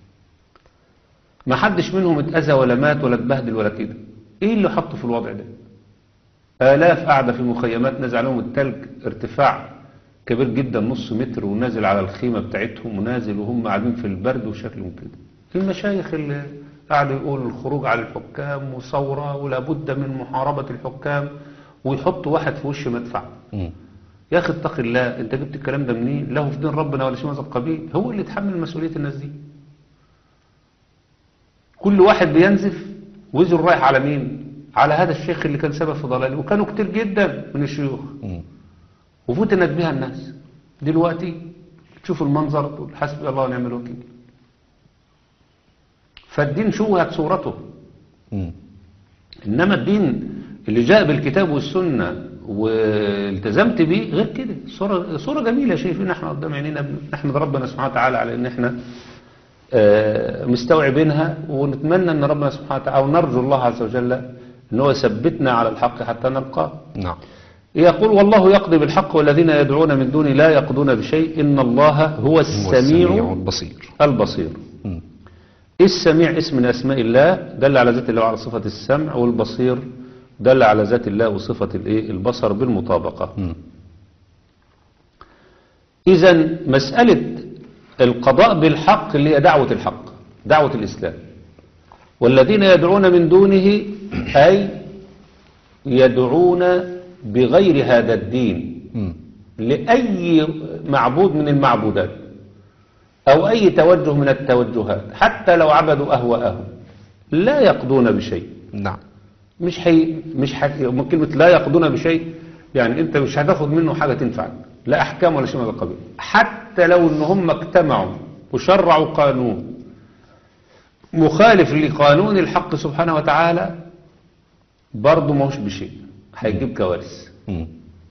ما حدش منهم اتأذى ولا مات ولا اتبهدل ولا كده ايه اللي حطه في الوضع ده آلاف قاعدة في مخيمات نزل عليهم التلج ارتفاع كبير جدا نص متر ونازل على الخيمة بتاعتهم ونازل وهم قاعدين في البرد وشكلهم كده المشايخ اللي قاعدوا يقولوا الخروج على الحكام وثورة ولا بد من محاربة الحكام ويحطوا واحد في وش مدفع
مم.
يا اخي اتق الله انت جبت الكلام ده منين له في دين ربنا ولا شيء من هذا القبيل هو اللي يتحمل مسؤولية الناس دي كل واحد بينزف وزر رايح على مين على هذا الشيخ اللي كان سبب في ضلاله وكانوا كتير جدا من الشيوخ
مم.
وفتنت بها الناس دلوقتي تشوف المنظر تقول حسبي الله ونعم الوكيل فالدين شوهت صورته
مم.
انما الدين اللي جاء بالكتاب والسنه والتزمت بيه غير كده صوره صوره جميله شايفين احنا قدام عينينا نحمد ربنا سبحانه وتعالى على ان احنا آه، مستوعبينها ونتمنى ان ربنا سبحانه وتعالى او نرجو الله عز وجل ان هو يثبتنا على الحق حتى نلقاه
نعم
يقول والله يقضي بالحق والذين يدعون من دونه لا يقضون بشيء ان الله هو
هو
السميع
البصير
البصير
مم.
السميع اسم من أسماء الله دل على ذات الله وعلى صفة السمع والبصير دل على ذات الله وصفة الايه البصر بالمطابقة
مم.
إذا مسألة القضاء بالحق اللي هي دعوة الحق دعوة الإسلام والذين يدعون من دونه أي يدعون بغير هذا الدين
مم.
لأي معبود من المعبودات أو أي توجه من التوجهات حتى لو عبدوا أهواءهم لا يقضون بشيء
نعم
مش حي مش حي من كلمة لا يقضون بشيء يعني أنت مش هتاخد منه حاجة تنفعك لا أحكام ولا شيء من هذا القبيل حتى لو إن هم اجتمعوا وشرعوا قانون مخالف لقانون الحق سبحانه وتعالى برضه ما هوش بشيء هيجيب كوارث
مم.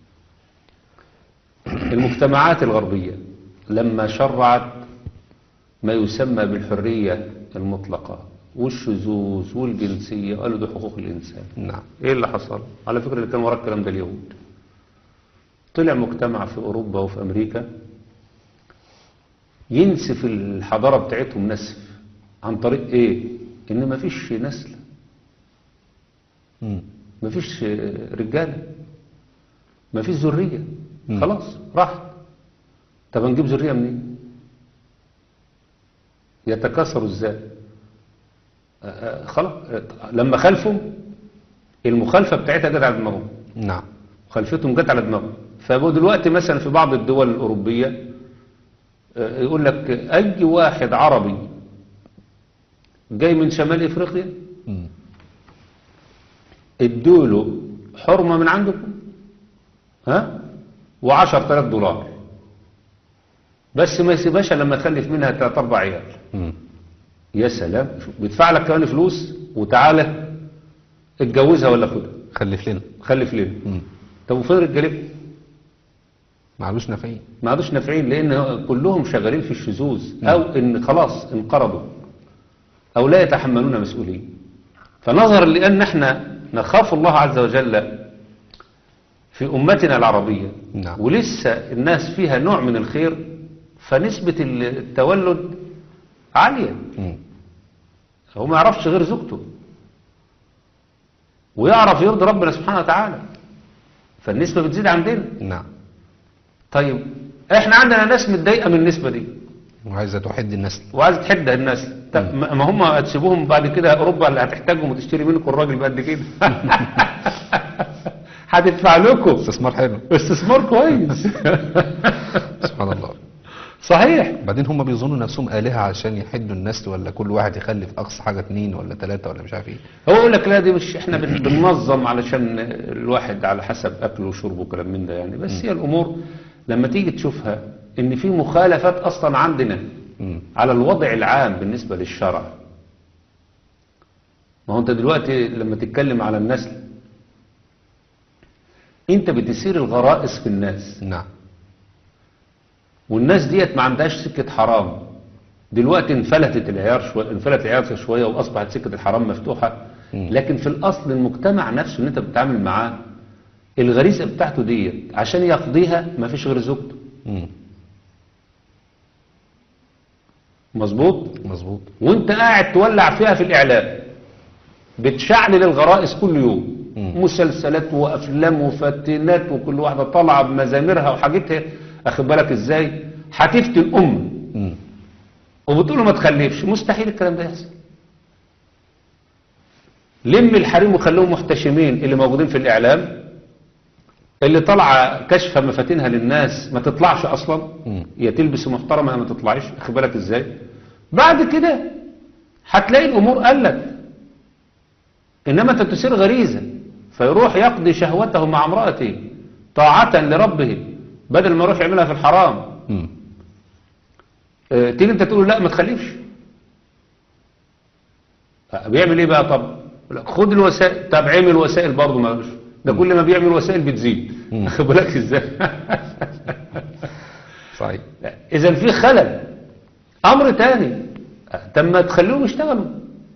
المجتمعات الغربية لما شرعت ما يسمى بالحرية المطلقة والشذوذ والجنسية قالوا ده حقوق الإنسان
نعم
ايه اللي حصل على فكرة اللي كان وراء الكلام ده اليهود طلع مجتمع في أوروبا وفي أمريكا ينسف الحضارة بتاعتهم نسف عن طريق ايه ان مفيش نسل
مم.
مفيش رجالة مفيش ذرية
مم.
خلاص راحت طب هنجيب ذرية منين يتكاثروا ازاي آه، آه، خلاص آه، لما خلفوا المخالفة بتاعتها جت على دماغهم
نعم
خلفتهم جت على دماغهم فبقوا دلوقتي مثلا في بعض الدول الأوروبية آه، يقول لك أي واحد عربي جاي من شمال إفريقيا
مم.
ادوله حرمة من عندكم ها وعشر تلاف دولار بس ما يسيبهاش إلا لما يخلف منها تلات أربع عيال
مم.
يا سلام شوف بيدفع لك كمان فلوس وتعالى اتجوزها ولا خدها
خلف لنا
خلف لنا
مم.
طب وفين رجالتكم
معلوش نافعين
ما عادوش نافعين لان كلهم شغالين في الشذوذ او ان خلاص انقرضوا او لا يتحملون مسؤوليه فنظرا لان احنا نخاف الله عز وجل في امتنا العربيه
نعم.
ولسه الناس فيها نوع من الخير فنسبه التولد عاليه
مم.
هو ما يعرفش غير زوجته ويعرف يرضي ربنا سبحانه وتعالى فالنسبه بتزيد عندنا
نعم
طيب احنا عندنا ناس متضايقه من النسبه دي
وعايزة تحد النسل
وعايز تحد الناس طب ما ما هم هتسيبوهم بعد كده اوروبا اللي هتحتاجهم وتشتري منكم الراجل بقد كده هتدفع لكم
استثمار حلو
استثمار كويس
سبحان الله
صحيح
بعدين هم بيظنوا نفسهم آلهة عشان يحدوا النسل ولا كل واحد يخلف أقصى حاجة اتنين ولا تلاتة ولا مش عارف ايه
هو يقول لك لا دي مش احنا بن- بننظم علشان الواحد على حسب اكله وشربه وكلام من ده يعني بس هي الامور لما تيجي تشوفها ان في مخالفات اصلا عندنا
مم.
على الوضع العام بالنسبة للشرع ما هو انت دلوقتي لما تتكلم على النسل انت بتسير الغرائز في الناس
نعم
والناس ديت ما عندهاش سكة حرام دلوقتي انفلتت العيار شوية انفلت العيار شوية واصبحت سكة الحرام مفتوحة
مم.
لكن في الأصل المجتمع نفسه اللي أنت بتتعامل معاه الغريزة بتاعته ديت عشان يقضيها ما فيش غير زوجته
مم.
مظبوط
مظبوط
وانت قاعد تولع فيها في الإعلام بتشعلل الغرائز كل يوم
مم.
مسلسلات وأفلام وفاتنات وكل واحدة طالعة بمزاميرها وحاجتها أخد بالك إزاي هتفتي الأمة
مم.
وبتقول له ما تخلفش مستحيل الكلام ده يحصل لم الحريم وخلوهم محتشمين اللي موجودين في الإعلام اللي طالعه كشف مفاتنها للناس ما تطلعش أصلا
مم.
يا تلبس محترمة يا ما تطلعش أخد بالك إزاي بعد كده هتلاقي الأمور قلت إنما أنت تثير غريزة فيروح يقضي شهوته مع امرأته طاعة لربه بدل ما يروح يعملها في الحرام
مم.
آه، تيجي انت تقول لا ما تخليش آه، بيعمل ايه بقى طب يقول لك خد الوسائل طب عمل وسائل برضه ما ده كل ما بيعمل وسائل بتزيد
مم.
واخد بالك ازاي
صحيح
اذا في خلل امر تاني آه، طب ما تخليهم يشتغلوا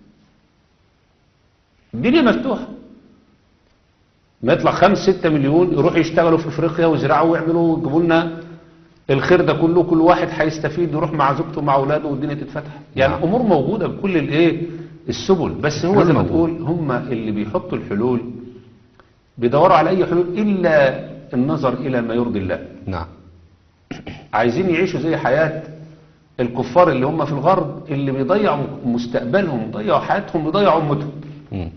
الدنيا مفتوحه ما يطلع خمس ستة مليون يروحوا يشتغلوا في افريقيا ويزرعوا ويعملوا ويجيبوا لنا الخير ده كله كل واحد هيستفيد يروح مع زوجته مع اولاده والدنيا تتفتح يعني
نعم.
امور موجوده بكل الايه السبل بس هو
الحلول
زي ما
موجودة.
تقول هم اللي بيحطوا الحلول بيدوروا على اي حلول الا النظر الى ما يرضي الله
نعم
عايزين يعيشوا زي حياة الكفار اللي هم في الغرب اللي بيضيعوا مستقبلهم بيضيعوا حياتهم بيضيعوا امتهم
مم.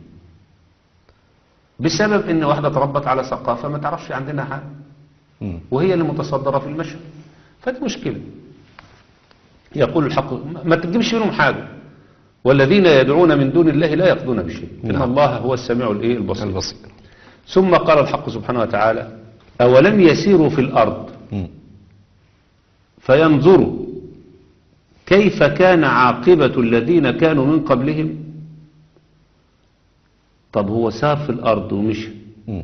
بسبب ان واحدة تربت على ثقافة ما تعرفش عندنا حاجة
مم.
وهي اللي متصدرة في المشهد فدي مشكلة يقول الحق ما تجيبش منهم حاجة والذين يدعون من دون الله لا يقضون بشيء إن
نعم.
الله هو السميع الإيه البصير
البصير
ثم قال الحق سبحانه وتعالى أولم يسيروا في الأرض
مم.
فينظروا كيف كان عاقبة الذين كانوا من قبلهم طب هو سار في الأرض ومشي
مم.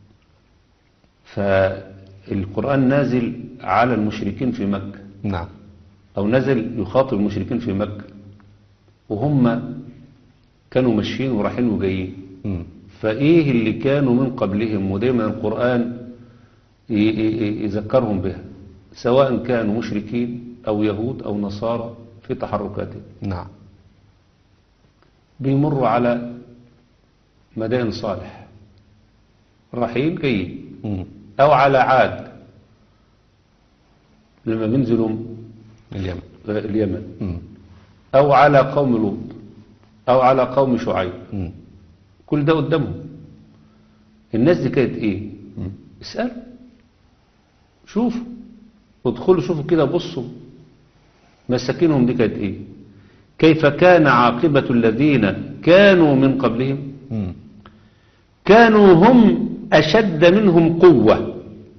فالقرآن نازل على المشركين في مكة
نعم
أو نزل يخاطب المشركين في مكة وهم كانوا ماشيين ورايحين وجايين
مم.
فإيه اللي كانوا من قبلهم ودايما القرآن ي- ي- ي- يذكرهم بها سواء كانوا مشركين أو يهود أو نصارى في تحركاتهم
نعم
بيمروا على مدائن صالح رايحين جايين
مم.
أو على عاد لما بينزلوا
اليمن
آه، اليمن
مم.
أو على قوم لوط أو على قوم شعيب
مم.
كل ده قدامهم الناس دي كانت ايه
مم.
اسألوا شوفوا ادخلوا شوفوا كده بصوا مساكنهم دي كانت ايه كيف كان عاقبة الذين كانوا من قبلهم
مم.
كانوا هم أشد منهم قوة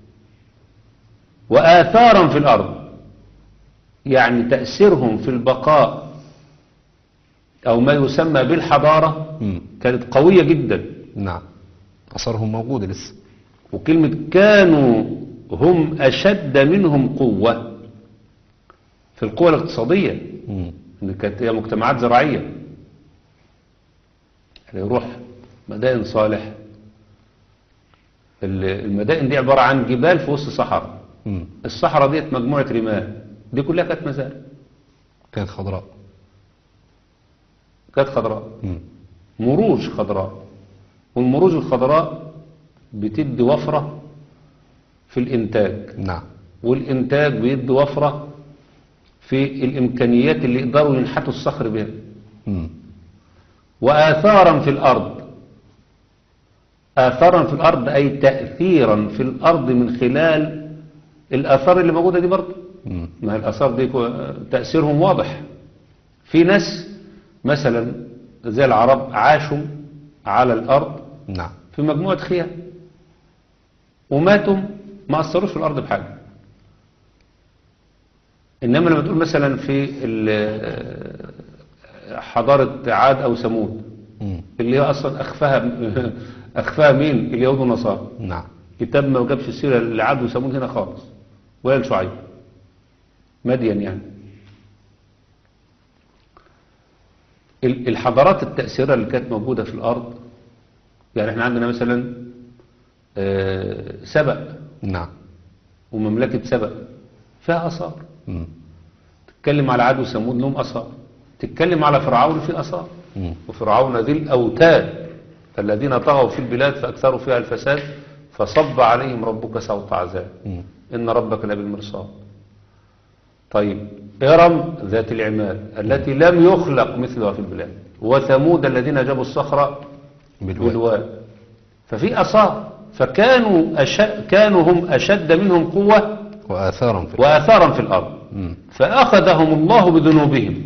وآثارا في الأرض يعني تأثيرهم في البقاء أو ما يسمى بالحضارة
مم.
كانت قوية جدا
نعم أثرهم موجودة لسه
وكلمة كانوا هم أشد منهم قوة في القوة الاقتصادية
مم.
إن كانت هي مجتمعات زراعية يعني يروح مدائن صالح ال- المدائن دي عبارة عن جبال في وسط صحراء
مم.
الصحراء ديت مجموعة رمال دي كلها كانت مزارع
كانت خضراء
كانت خضراء
مم.
مروج خضراء والمروج الخضراء بتدي وفرة في الإنتاج
نعم
والإنتاج بيدي وفرة في الإمكانيات اللي يقدروا ينحتوا الصخر بها
مم.
وآثارا في الأرض آثارا في الأرض أي تأثيرا في الأرض من خلال الآثار اللي موجودة دي برضه
مم.
ما هي الآثار دي كو- تأثيرهم واضح في ناس مثلا زي العرب عاشوا على الأرض
نعم
في مجموعة خيام وماتوا ما أثروش في الأرض بحاجة إنما لما تقول مثلا في ال- حضارة عاد أو ثمود
مم.
اللي هي أصلا أخفاها أخفاها مين اليهود والنصارى
نعم
كتاب ما جابش السيرة لعاد وثمود هنا خالص ولا لشعيب مدين يعني ال- الحضارات التأثيرة اللي كانت موجودة في الأرض يعني احنا عندنا مثلا آه، سبأ
نعم
ومملكة سبأ فيها آثار
مم.
تتكلم على عاد وثمود لهم آثار تتكلم على فرعون في آثار
مم.
وفرعون ذي الأوتاد الذين طغوا في البلاد فأكثروا فيها الفساد فصب عليهم ربك سوط عذاب
مم.
إن ربك لبالمرصاد طيب إرم ذات العماد التي لم يخلق مثلها في البلاد وثمود الذين جابوا الصخرة
بالواد
بالواد ففي أثار فكانوا أش... كانوا هم أشد منهم قوة
وآثارا في
وآثارا في الأرض
مم.
فأخذهم الله بذنوبهم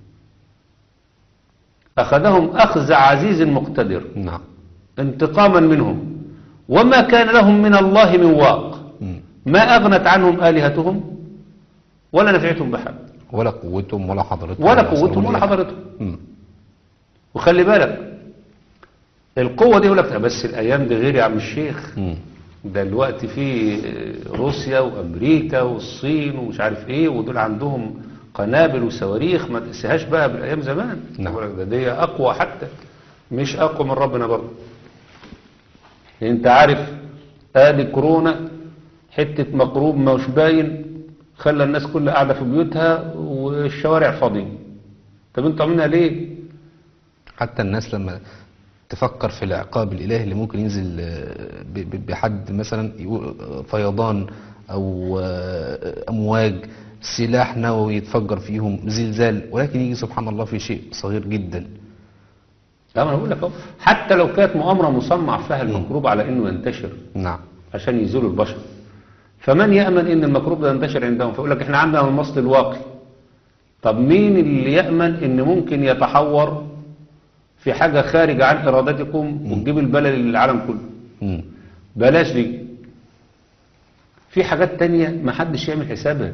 أخذهم أخذ عزيز مقتدر
نعم
انتقاما منهم وما كان لهم من الله من واق
مم.
ما أغنت عنهم آلهتهم ولا نفعتهم بحق
ولا قوتهم ولا حضرتهم
ولا قوتهم ولا
أثرهم
حضرتهم
مم.
وخلي بالك القوة دي يقول لك بس الأيام دي غير يا عم الشيخ
مم.
ده الوقت في روسيا وامريكا والصين ومش عارف ايه ودول عندهم قنابل وصواريخ ما تقسيهاش بقى بالايام زمان
نعم.
يقول لك ده دي اقوى حتى مش اقوى من ربنا برضه انت عارف ادي كورونا حته مقروب مش باين خلى الناس كلها قاعده في بيوتها والشوارع فاضيه طب انتوا عاملينها ليه
حتى الناس لما تفكر في العقاب الإلهي اللي ممكن ينزل آه، ب- ب- بحد مثلا يقول آه، فيضان أو آه، أمواج سلاح نووي يتفجر فيهم زلزال ولكن يجي سبحان الله في شيء صغير جدا
لا ما انا بقول لك اهو حتى لو كانت مؤامره مصنع فيها الميكروب على انه ينتشر
نعم
عشان يزولوا البشر فمن يأمن ان الميكروب ده ينتشر عندهم فيقول لك احنا عندنا المصل الواقي طب مين اللي يأمن ان ممكن يتحور في حاجة خارجة عن ارادتكم وتجيب البلد للعالم كله
مم.
بلاش دي في حاجات تانية ما حدش يعمل حسابها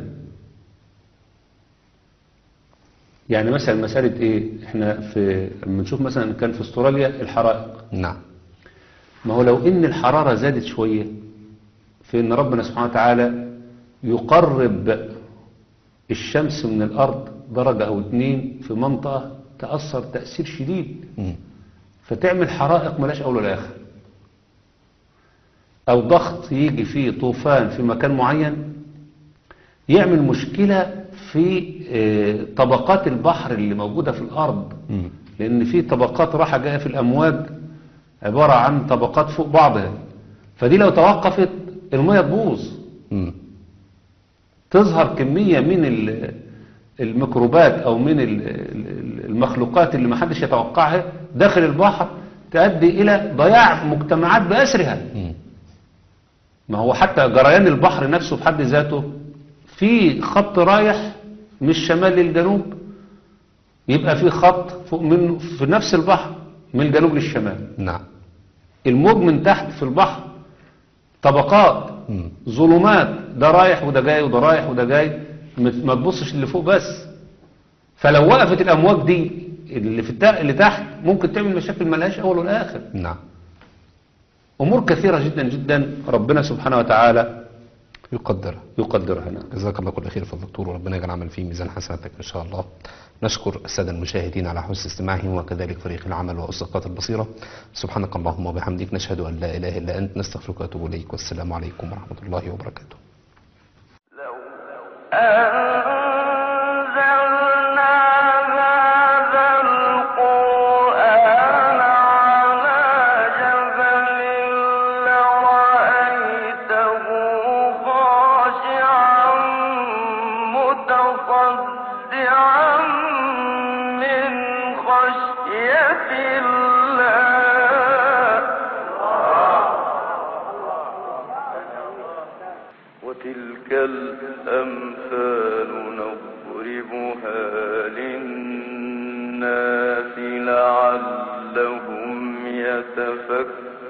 يعني مثلا مسألة ايه احنا في لما نشوف مثلا كان في استراليا الحرائق
نعم
ما هو لو ان الحرارة زادت شوية في ان ربنا سبحانه وتعالى يقرب الشمس من الارض درجة او اتنين في منطقة تأثر تأثير شديد
مم.
فتعمل حرائق ملاش اول ولا اخر او ضغط يجي فيه طوفان في مكان معين يعمل مشكلة في آه، طبقات البحر اللي موجودة في الارض
مم.
لان في طبقات راحة جاية في الامواج عبارة عن طبقات فوق بعضها فدي لو توقفت المية تبوظ
مم.
تظهر كمية من ال- الميكروبات او من ال- ال- المخلوقات اللي ما حدش يتوقعها داخل البحر تؤدي الى ضياع مجتمعات بأسرها
مم.
ما هو حتى جريان البحر نفسه بحد ذاته في خط رايح من الشمال للجنوب يبقى في خط فوق منه في نفس البحر من الجنوب للشمال
نعم
الموج من تحت في البحر طبقات
مم.
ظلمات ده رايح وده جاي وده رايح وده جاي ما ما تبصش اللي فوق بس فلو وقفت الامواج دي اللي في التا... اللي تحت ممكن تعمل مشاكل ملهاش اول ولا اخر
نعم
امور كثيره جدا جدا ربنا سبحانه وتعالى
يقدرها
يقدرها نعم
جزاك الله كل خير في الدكتور وربنا يجعل عمل فيه ميزان حسناتك ان شاء الله نشكر الساده المشاهدين على حسن استماعهم وكذلك فريق العمل واسقاط البصيره سبحانك اللهم وبحمدك نشهد ان لا اله الا انت نستغفرك ونتوب اليك والسلام عليكم ورحمه الله وبركاته
أنزلنا هذا القرآن على جبل لرأيته خاشعا متصدعا من خشية الله وتلك الأمثال نضربها للناس لعلهم يتفكرون